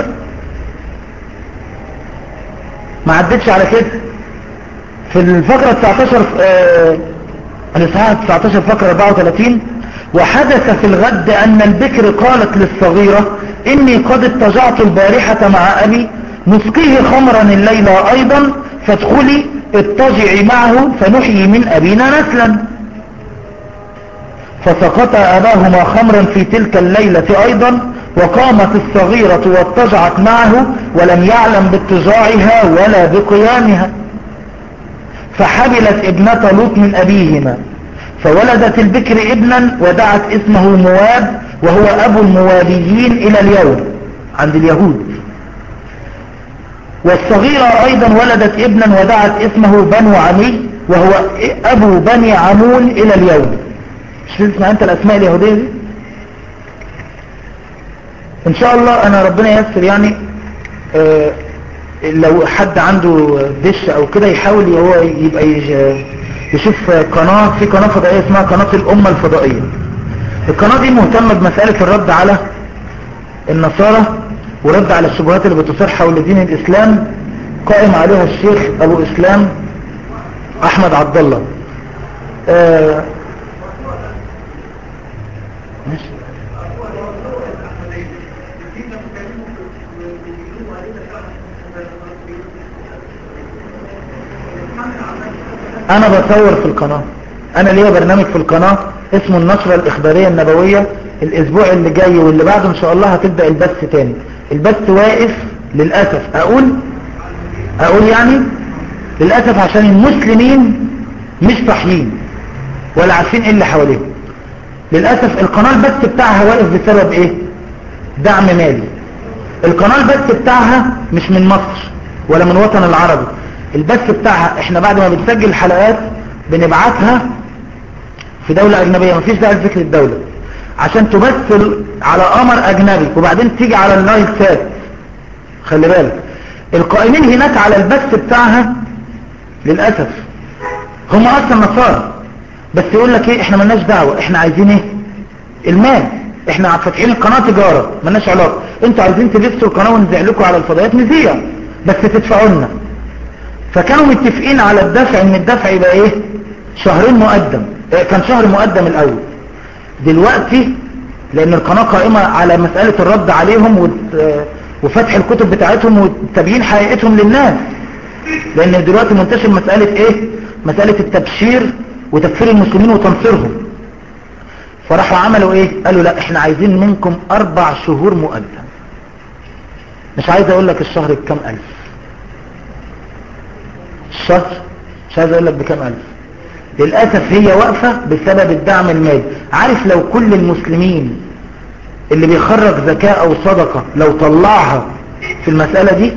ما عدتش على كده في الفقرة 19 آه الاصحاح 19 فقرة 34 وحدث في الغد أن البكر قالت للصغيرة إني قد اتجعت البارحة مع أبي نسقيه خمرا الليلة أيضا فادخلي اتجعي معه فنحيي من أبينا نسلا فسقط أباهما خمرا في تلك الليلة أيضا وقامت الصغيرة واتجعت معه ولم يعلم باتجاعها ولا بقيامها فحملت ابنة لوط من أبيهما فولدت البكر ابنا ودعت اسمه مواب وهو أبو الموابيين إلى اليوم عند اليهود والصغيرة أيضا ولدت ابنا ودعت اسمه بنو عمي وهو أبو بني عمون إلى اليوم مش تسمع أنت الأسماء اليهودية دي إن شاء الله أنا ربنا يسر يعني آه لو حد عنده دش أو كده يحاول هو يبقى يج- يشوف قناة في قناة فضائية اسمها قناة الأمة الفضائية القناة دي مهتمة بمسألة الرد على النصارى ورد على الشبهات اللي بتصير حول دين الإسلام قائم عليها الشيخ أبو إسلام أحمد عبد الله آه ماشي. انا بصور في القناة انا ليا برنامج في القناة اسمه النشرة الاخبارية النبوية الاسبوع اللي جاي واللي بعده ان شاء الله هتبدأ البث تاني البث واقف للأسف اقول اقول يعني للأسف عشان المسلمين مش صاحيين ولا عارفين ايه اللي حواليهم للأسف القناة البث بتاعها واقف بسبب ايه دعم مالي القناة البث بتاعها مش من مصر ولا من وطن العربي البث بتاعها احنا بعد ما بنسجل الحلقات بنبعتها في دولة اجنبية مفيش داعي لذكر الدولة عشان تبث على قمر اجنبي وبعدين تيجي على النايل سات خلي بالك القائمين هناك على البث بتاعها للأسف هم اصلا نصارى بس يقول لك ايه احنا ملناش دعوة احنا عايزين ايه المال احنا فاتحين القناة تجارة ملناش علاقة انتوا عايزين تبثوا القناة ونذيع لكم على الفضائيات نذيع بس تدفعوا لنا فكانوا متفقين على الدفع ان الدفع يبقى ايه شهرين مقدم اه كان شهر مقدم الاول دلوقتي لان القناة قائمة على مسألة الرد عليهم وت- وفتح الكتب بتاعتهم وتبيين حقيقتهم للناس لان دلوقتي منتشر مسألة ايه مسألة التبشير وتكفير المسلمين وتنصيرهم فراحوا عملوا ايه قالوا لا احنا عايزين منكم اربع شهور مقدم مش عايز اقول لك الشهر بكام الف الشهر مش عايز اقول لك بكام الف للأسف هي واقفة بسبب الدعم المالي عارف لو كل المسلمين اللي بيخرج زكاة او صدقة لو طلعها في المسألة دي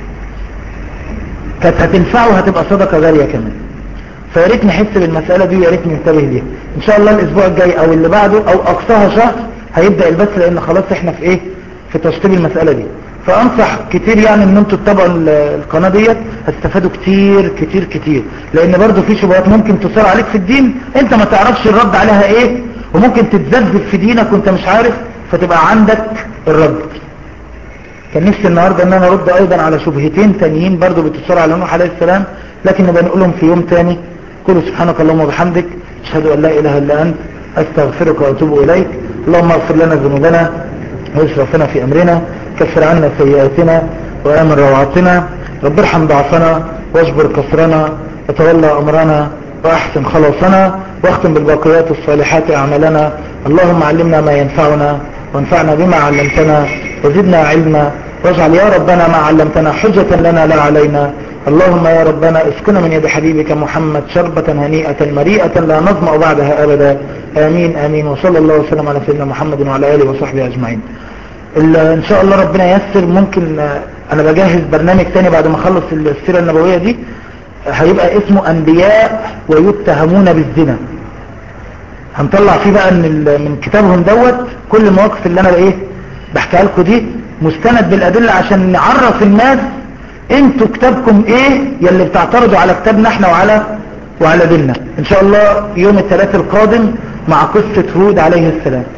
كانت هتنفعه هتبقى صدقة غالية كمان فيا ريت نحس بالمسألة دي ويا ريت ننتبه ليها ان شاء الله الاسبوع الجاي او اللي بعده او اقصاها شهر هيبدأ البث لان خلاص احنا في ايه في تشطيب المسألة دي فانصح كتير يعني ان انتوا تتابعوا ال- القناة ديت هتستفادوا كتير كتير كتير لان برضو في شبهات ممكن تصير عليك في الدين انت ما تعرفش الرد عليها ايه وممكن تتذبذب في دينك وانت مش عارف فتبقى عندك الرد كان نفسي النهاردة ان انا ارد ايضا على شبهتين تانيين برضو بتصير على نوح عليه السلام لكن نبقى نقولهم في يوم تاني قولوا سبحانك اللهم وبحمدك اشهد ان لا اله الا انت استغفرك واتوب اليك اللهم اغفر لنا ذنوبنا واسرافنا في امرنا كفر عنا سيئاتنا وامن روعاتنا رب ارحم ضعفنا واجبر كسرنا وتولى امرنا واحسن خلاصنا واختم بالباقيات الصالحات اعمالنا اللهم علمنا ما ينفعنا وانفعنا بما علمتنا وزدنا علما واجعل يا ربنا ما علمتنا حجة لنا لا علينا اللهم يا ربنا اسكن من يد حبيبك محمد شربة هنيئة مريئة لا نظمأ بعدها أبدا آمين آمين وصلى الله وسلم على سيدنا محمد وعلى آله وصحبه أجمعين ال- ان شاء الله ربنا ييسر ممكن آه، انا بجهز برنامج تاني بعد ما اخلص السيرة النبوية دي آه، هيبقى اسمه انبياء ويتهمون بالزنا هنطلع فيه بقى من ال- من كتابهم دوت كل المواقف اللي انا ايه بحكيها لكم دي مستند بالادله عشان نعرف الناس انتوا كتابكم ايه يلي بتعترضوا على كتابنا احنا وعلى وعلى ديننا ان شاء الله يوم الثلاث القادم مع قصة هود عليه السلام